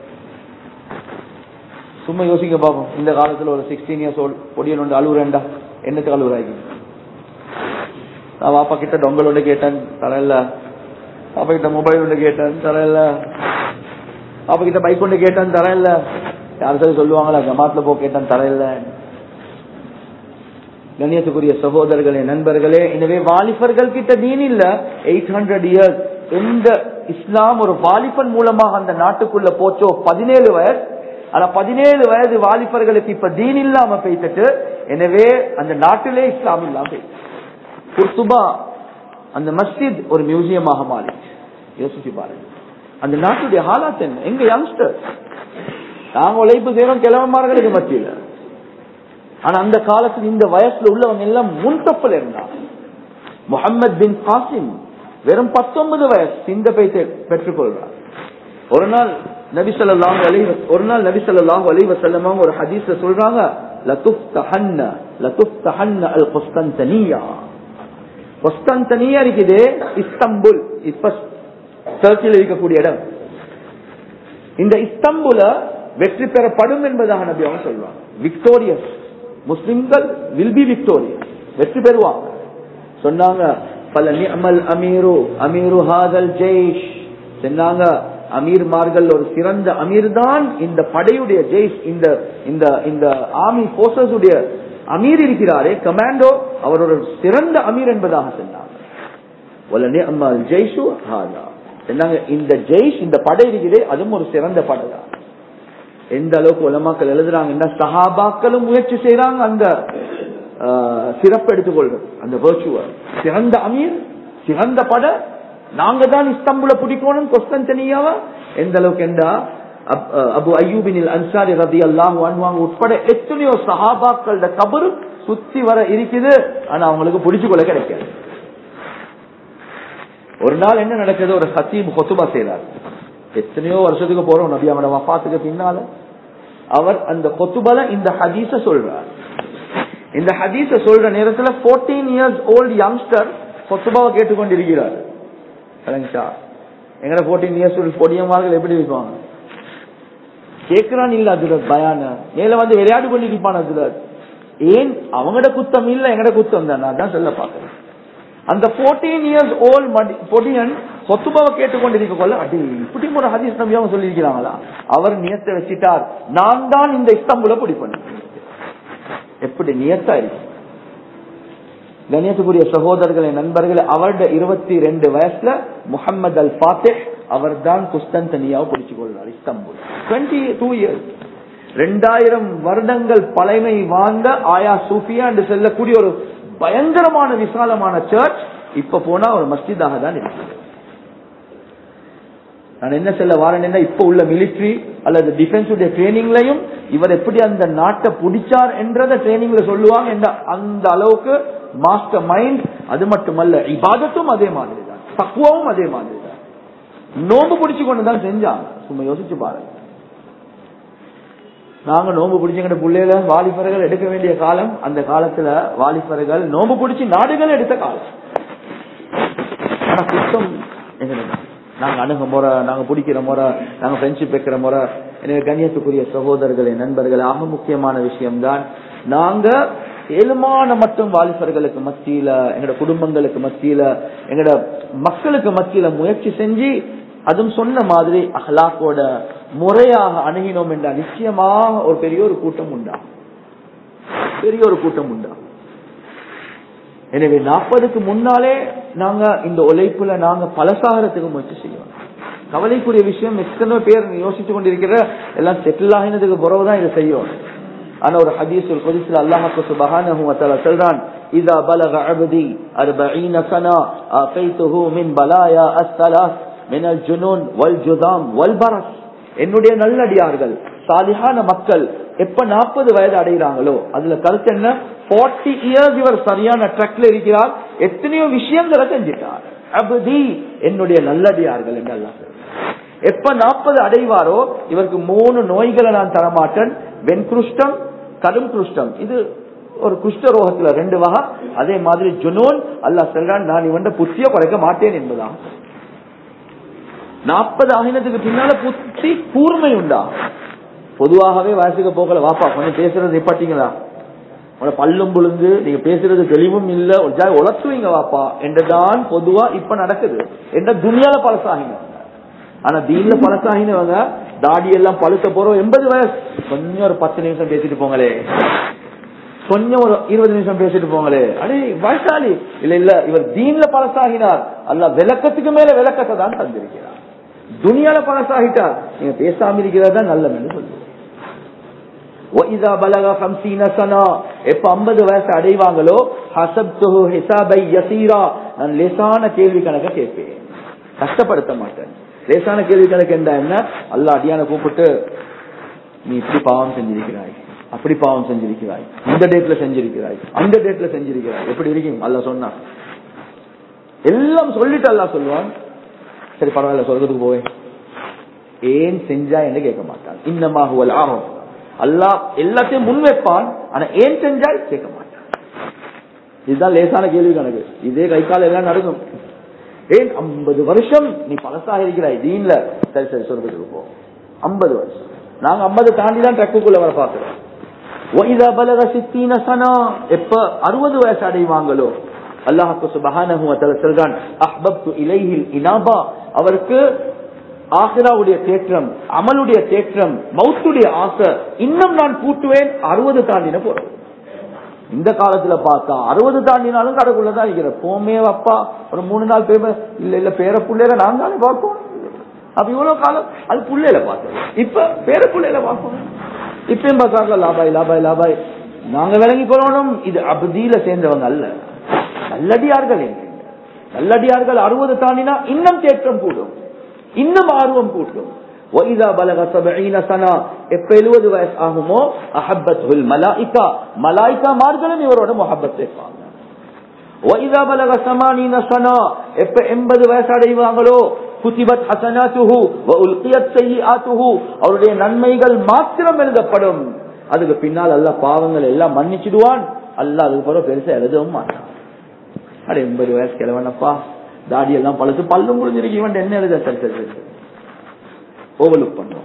சும்மா யோசிக்க பாப்போம் இந்த காலத்துல ஒரு சிக்ஸ்டீன் இயர்ஸ் ஓல்ட் பொடியன் ஒன்று அழுவுறேன்டா என்னத்துக்கு அழுவுறாங்க நான் வாப்பா கிட்ட டொங்கல் ஒன்று கேட்டேன் தரல பாப்பா கிட்ட மொபைல் ஒன்று கேட்டேன் தரல பாப்பா கிட்ட பைக் ஒன்று கேட்டேன் தரல யார் சரி சொல்லுவாங்களா ஜமாத்ல போ கேட்டேன் தரல கண்ணியத்துக்குரிய சகோதரர்களே நண்பர்களே எனவே வாலிபர்கள் கிட்ட தீன் இல்ல எயிட் ஹண்ட்ரட் இயர்ஸ் எந்த இஸ்லாம் ஒரு வாலிபன் மூலமாக அந்த நாட்டுக்குள்ள போச்சோ பதினேழு வயசு ஆனா பதினேழு வயது வாலிபர்களுக்கு இப்ப தீன் இல்லாம பேசிட்டு எனவே அந்த நாட்டிலே இஸ்லாம் இல்லாம போயிட்டு குர்துபா அந்த மஸ்ஜித் ஒரு மியூசியமாக மாறி யோசிச்சு பாருங்க அந்த நாட்டுடைய ஹாலாத் என்ன எங்க யங்ஸ்டர் நாங்க உழைப்பு செய்யறோம் கிழவன்மார்களுக்கு மத்தியில ஆனா அந்த காலத்துல இந்த வயசுல உள்ளவங்க எல்லாம் முன்தப்பில் இருந்தாங்க முகமது பின் காசிம் வெறும் பத்தொன்பது வயசு இந்த பைத்தை பெற்றுக்கொள்றார் ஒரு நாள் நபிசல்லாஹ் அலி ஒரு நாள் நபிசல்லாஹ் அலி வசல்லமா ஒரு ஹதீஸ்ல சொல்றாங்க லத்துப் தஹன்ன லத்துப் தஹன்ன அல் குஸ்தன்தனியா குஸ்தன்தனியா இருக்குது இஸ்தம்புல் இப்ப டர்க்கியில் இருக்கக்கூடிய இடம் இந்த இஸ்தம்புல வெற்றி பெறப்படும் என்பதாக நபி அவங்க சொல்றாங்க விக்டோரியஸ் முஸ்லிம்கள் வில் பி விக்டோரியஸ் வெற்றி பெறுவாங்க சொன்னாங்க பல நிஅமல் அமீரு அமீரு ஹாதல் ஜெய்ஷ் சொன்னாங்க அமீர்மார்கள் ஒரு சிறந்த அமீர் தான் இந்த படையுடைய ஜெய்ஷ் இந்த இந்த இந்த ஆர்மி போர்சஸ் உடைய அமீர் இருக்கிறாரே கமாண்டோ அவர் ஒரு சிறந்த அமீர் என்பதாக சொன்னாங்க வல நிஅமல் ஜெய்ஷு ஹாதா சொன்னாங்க இந்த ஜெய்ஷ் இந்த படை இருக்கிறே அதுவும் ஒரு சிறந்த படை தான் எந்த அளவுக்கு உலமாக்கள் எழுதுறாங்கன்னா சஹாபாக்களும் முயற்சி செய்யறாங்க அந்த ஆஹ், சிறப்பு எடுத்துக்கொள்றது அந்த வேர்ச்சுவ சிறந்த அமீர் சிறந்த பட நாங்க தான் இஸ்தம்புல பிடிக்கணும் கொஸ்தன்தனியாவ எந்த அளவுக்கு என்றா அப்- அஹ், அபு அய்யூபினில் அன்சாரி ரதி அல்லாஹ் வாங்குவாங்க உட்பட எத்தனையோ சஹாபாக்களோட கபரு சுத்தி வர இருக்குது ஆனா அவங்களுக்கு பிடிச்சு கொள்ள கிடைக்காது ஒரு நாள் என்ன நடக்குது ஒரு ஹத்தீப் கொத்துபா செய்யறாரு எத்தனையோ வருஷத்துக்கு போறோம் நபி அவனோட வஃபாத்துக்கு பின்னால அவர் அந்த கொத்துபல இந்த ஹதீஸ சொல்றார் இந்த ஹதீஸ சொல்ற நேரத்துல 14 இயர்ஸ் ஓல்டு யங்ஸ்டர் கொத்துபாவை கேட்டுக்கொண்டிருக்கிறார் சரிங்களா எங்கட 14 இயர்ஸ் ஓல்டு பொடியமார்கள் எப்படி இருப்பாங்க கேட்கிறான் இல்ல அதுல பயான மேல வந்து விளையாடு பண்ணி இருப்பான் அதுல ஏன் அவங்கட குத்தம் இல்ல எங்கட குத்தம் தான் நான் தான் சொல்ல பாக்குறேன் அந்த 14 இயர்ஸ் ஓல்ட் பொடியன் சொத்துபாவை கேட்டுக்கொண்டிருக்க கொள்ள அடி இப்படி ஒரு ஹதீஸ் நம்பி அவங்க சொல்லியிருக்கிறாங்களா அவர் நியத்தை வச்சிட்டார் நான் தான் இந்த இஸ்தம்புல பிடிப்பேன் எப்படி நியத்தா இருக்கு கணியத்துக்குரிய சகோதரர்களே நண்பர்களே அவருடைய இருபத்தி ரெண்டு வயசுல முகமது அல் ஃபாத்திஹ் அவர் தான் குஸ்தன்தனியாவை பிடிச்சு கொள்றார் இஸ்தம்புல் டுவெண்ட்டி டூ இயர்ஸ் ரெண்டாயிரம் வருடங்கள் பழமை வாழ்ந்த ஆயா சூஃபியா என்று செல்லக்கூடிய ஒரு பயங்கரமான விசாலமான சர்ச் இப்ப போனா ஒரு மஸ்ஜிதாக தான் இருக்குது நான் என்ன சொல்ல வாரேன்னா இப்ப உள்ள மிலிட்டரி அல்லது டிஃபென்ஸ் உடைய ட்ரைனிங்லயும் இவர் எப்படி அந்த நாட்டை பிடிச்சார் என்றத ட்ரைனிங்ல சொல்லுவாங்க என்ற அந்த அளவுக்கு மாஸ்டர் மைண்ட் அது மட்டுமல்ல இபாதத்தும் அதே மாதிரி தான் தக்குவமும் அதே மாதிரி தான் நோம்பு பிடிச்சு கொண்டு தான் செஞ்சாங்க சும்மா யோசிச்சு பாருங்க நாங்க நோம்பு பிடிச்சங்கிட்ட பிள்ளைகள வாலிபர்கள் எடுக்க வேண்டிய காலம் அந்த காலத்துல வாலிபர்கள் நோம்பு பிடிச்சி நாடுகள் எடுத்த காலம் ஆனா குத்தம் எங்களுக்கு நாங்க அணுக முறை நாங்க பிடிக்கிற முறை நாங்க ஃப்ரெண்ட்ஷிப் வைக்கிற முறை எனவே கண்ணியத்துக்குரிய சகோதரர்களே நண்பர்களே ஆக முக்கியமான விஷயம்தான் நாங்க ஏழுமான மட்டும் வாலிபர்களுக்கு மத்தியில எங்கட குடும்பங்களுக்கு மத்தியில எங்கட மக்களுக்கு மத்தியில முயற்சி செஞ்சு அதுவும் சொன்ன மாதிரி அஹ்லாக்கோட முறையாக அணுகினோம் என்றால் நிச்சயமாக ஒரு பெரிய ஒரு கூட்டம் உண்டா பெரிய ஒரு கூட்டம் உண்டா எனவே நாற்பதுக்கு முன்னாலே நாங்க இந்த உழைப்புல நாங்க பலசாகரத்துக்கு முயற்சி செய்வோம் கவலைக்குரிய விஷயம் எத்தனை பேர் யோசிச்சு கொண்டிருக்கிற எல்லாம் செட்டில் ஆகினதுக்கு பிறகுதான் இதை செய்யும் ஆனா ஒரு ஹதீஸுல் குதிசில் அல்லாஹு சுபஹானஹு வ தஆலா சொல்றான் இதா பலக அப்தி 40 சனா ஆகைத்துஹு மின் பலாயா அஸ்ஸலாஸ் மின் அல் ஜுனூன் வல் ஜுதாம் வல் பரஸ் என்னுடைய நல்லடியார்கள் சாலிஹான மக்கள் எப்ப நாற்பது வயது அடைகிறாங்களோ அதுல கருத்து என்ன ஃபார்ட்டி இயர்ஸ் இவர் சரியான ட்ரக்ல இருக்கிறார் எத்தனையோ விஷயங்களை செஞ்சிட்டார் அபதி என்னுடைய நல்லடியார்கள் என்று அல்லாஹ் சொல்றார். எப்ப நாற்பது அடைவாரோ இவருக்கு மூணு நோய்களை நான் தரமாட்டேன் வெண்குருஷ்டம் கடும் குருஷ்டம் இது ஒரு குஷ்ட ரோகத்துல ரெண்டு வகை அதே மாதிரி ஜுனூன் அல்லாஹ் சொல்றான் நான் இவன் புத்திய குறைக்க மாட்டேன் என்பதான் நாற்பது ஆகினத்துக்கு பின்னால புத்தி கூர்மை உண்டா பொதுவாகவே வயசுக்கு போகல வாப்பா கொஞ்சம் பேசுறது நிப்பாட்டீங்களா உன பல்லும் புழுந்து நீங்க பேசுறது தெளிவும் இல்ல ஒரு ஜாய் உழத்துவீங்க வாப்பா என்றுதான் பொதுவா இப்ப நடக்குது என்ற துணியால பழசாகின ஆனா தீன்ல பழசாகினவங்க தாடி எல்லாம் பழுத்த போறோம் எண்பது வயசு கொஞ்சம் ஒரு பத்து நிமிஷம் பேசிட்டு போங்களே கொஞ்சம் ஒரு இருபது நிமிஷம் பேசிட்டு போங்களே அடே வயசாலி இல்ல இல்ல இவர் தீன்ல பழசாகினார் அல்ல விளக்கத்துக்கு மேல விளக்கத்தை தான் தந்திருக்கிறார் துனியால பழசாகிட்டார் நீங்க பேசாம இருக்கிறது தான் நல்லதுன்னு சொல்லுவோம் وَإِذَا بَلَغَ خَمْسِينَ سَنَةً எப்ப 50 வயசு அடைவாங்களோ ஹசப்துஹு ஹிசாபை யசீரா நான் லேசான கேள்வி கணக்க கேட்பேன் கஷ்டப்படுத்த மாட்டேன் லேசான கேள்வி கணக்கு என்ன என்ன அல்லாஹ் அடியான கூப்பிட்டு நீ இப்படி பாவம் செஞ்சிருக்கிறாய் அப்படி பாவம் செஞ்சிருக்கிறாய் இந்த டேட்ல செஞ்சிருக்கிறாய் அந்த டேட்ல செஞ்சிருக்கிறாய் எப்படி இருக்கீங்க அல்லாஹ் சொன்னான் எல்லாம் சொல்லிட்டு அல்லாஹ் சொல்லுவான் சரி பரவாயில்ல சொர்க்கத்துக்கு போவேன் ஏன் செஞ்சா என்று கேட்க மாட்டான் இன்னமாகுவல் ஆகும் அல்லாஹ் எல்லாத்தையும் முன் வைப்பான் ஆனா ஏன் செஞ்சால் கேட்க மாட்டான் இதுதான் லேசான கேள்வி கணக்கு இதே கை கால எல்லாம் நடக்கும் ஏன் ஐம்பது வருஷம் நீ பழசாக இருக்கிறாய் தீன்ல சரி சரி சொர்க்கத்துக்கு போ ஐம்பது வருஷம் நாங்க ஐம்பது தாண்டி தான் ட்ரக்குக்குள்ள வர பாக்குறோம் وَإِذَا بَلَغَ سِتِّينَ سَنَةً எப்ப 60 வயசு அடைவாங்களோ அல்லாஹ் சுப்ஹானஹு வ தஆலா சொல்றான் அஹ்பப்து இலைஹில் இனாபா அவருக்கு ஆஹிராவுடைய தேற்றம் அமலுடைய தேற்றம் மௌத்துடைய ஆசை இன்னும் நான் கூட்டுவேன் அறுபது தாண்டின போறோம் இந்த காலத்துல பார்த்தா அறுபது தாண்டினாலும் கடைக்குள்ளதான் இருக்கிற போமே அப்பா ஒரு மூணு நாள் பேர் இல்ல இல்ல பேர புள்ளையில நான் தானே பார்ப்போம் அப்ப இவ்வளவு காலம் அது புள்ளையில பார்த்தோம் இப்ப பேர புள்ளையில பார்ப்போம் இப்பயும் பார்த்தாங்க லாபாய் லாபாய் லாபாய் நாங்க விளங்கி கொள்ளணும் இது அபதியில சேர்ந்தவங்க அல்ல நல்லடியார்கள் எங்க நல்லடியார்கள் அறுபது தாண்டினா இன்னும் தேற்றம் கூடும் இன்னும் ஆர்வம் கூட்டும் وَإِذَا بَلَغَ سَبْعِينَ سَنَةً எப்ப 70 வயசு ஆகுமோ அஹப்பத்துல் மலாயிகா மலாயிகா மார்களும் இவரோட முஹப்பத் சேர்ப்பாங்க وَإِذَا بَلَغَ ثَمَانِينَ سَنَةً எப்ப 80 வயசு அடைவாங்களோ குதிபத் ஹசனாத்துஹு வஉல்கியத் சய்யிஆத்துஹு அவருடைய நன்மைகள் மாத்திரம் எழுதப்படும் அதுக்கு பின்னால் அல்லாஹ் பாவங்கள் எல்லாம் மன்னிச்சிடுவான் அல்லாஹ் அதுக்கு பிறகு பெருசா எழுதவும் மாட்டான் அட எண்பது வயசு கிழவனப்பா தாடி எல்லாம் பழுத்து பல்லும் முடிஞ்சிருக்கு இவன் என்ன எழுத சரி சரி சரி ஓவலுக் பண்ணுவோம்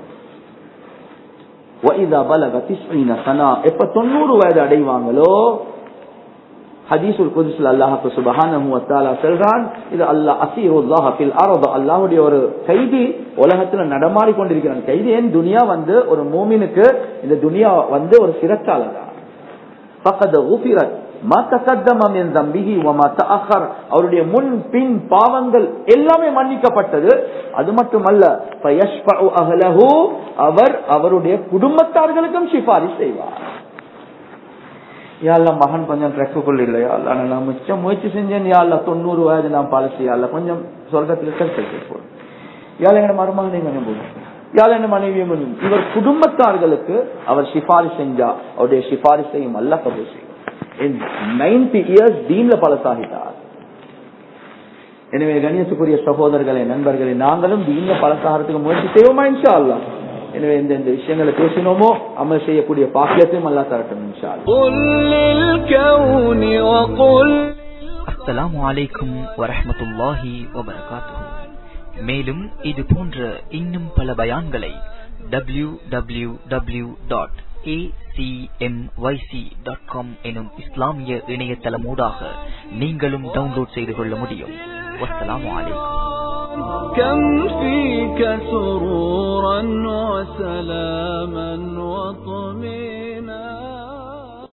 وَإِذَا بَلَغَ تِسْعِينَ سَنَةً எப்ப தொண்ணூறு வயது அடைவாங்களோ ஹதீசுல் குதிஸ்ல அல்லாஹு சுபஹானஹு வ தஆலா சொல்றான் இது அல்லாஹ் அசீருல்லாஹ ஃபில் அர்த் அல்லாஹ்வுடைய ஒரு கைதி உலகத்துல நடமாடி கொண்டிருக்கிறான் கைதி ஏன் துனியா வந்து ஒரு மூமினுக்கு இந்த துனியா வந்து ஒரு சிறச்சாலை தான் ஃபக்கத் குஃபிரத் மா தகத்தம மின் தம்பிஹி வ மா தஅخر அவருடைய முன் பின் பாவங்கள் எல்லாமே மன்னிக்கப்பட்டது அது மட்டுமல்ல ஃபயஷ்ஃபஉ அஹ்லஹு அவர் அவருடைய குடும்பத்தார்களுக்கும் சிபாரிஷ் செய்வார் யாழ்ல மகன் கொஞ்சம் ட்ரெக்குக்குள் இல்லையா அல்ல நான் மிச்சம் முயற்சி செஞ்சேன் யாழ்ல தொண்ணூறு வயது நான் பாலிசி யாழ்ல கொஞ்சம் சொர்க்கத்தில் செலுத்தி போடும் யாழ் எங்க மருமகனை கொஞ்சம் போடும் யாழ் என்ன மனைவியும் கொஞ்சம் இவர் குடும்பத்தார்களுக்கு அவர் சிபாரி செஞ்சா அவருடைய சிபாரிசையும் அல்ல கபூல் செய்யும் நைன்டி இயர்ஸ் தீன்ல பழசாகிட்டார் எனவே கணியத்துக்குரிய சகோதரர்களே நண்பர்களே நாங்களும் தீன்ல பழசாகிறதுக்கு முயற்சி செய்வோமா இன்ஷா அல்லா எனவே இந்த இந்த விஷயங்களை பேசினோமோ அமல் செய்யக்கூடிய பாக்கியத்தையும் அல்லா தரட்டும் இன்ஷா அல்லாஹ். قل للكون وقل அஸ்ஸலாமு அலைக்கும் வரஹ்மத்துல்லாஹி வபரகாத்துஹு மேலும் இது போன்ற இன்னும் பல பயான்களை டபிள்யூ டபிள்யூ டபிள்யூ டாட் எனும் இஸ்லாமிய இணையதளமூடாக நீங்களும் டவுன்லோட் செய்து கொள்ள முடியும் வஸ்ஸலாமு அலைக்கும் كم فيك سرورا وسلاما وطمئنا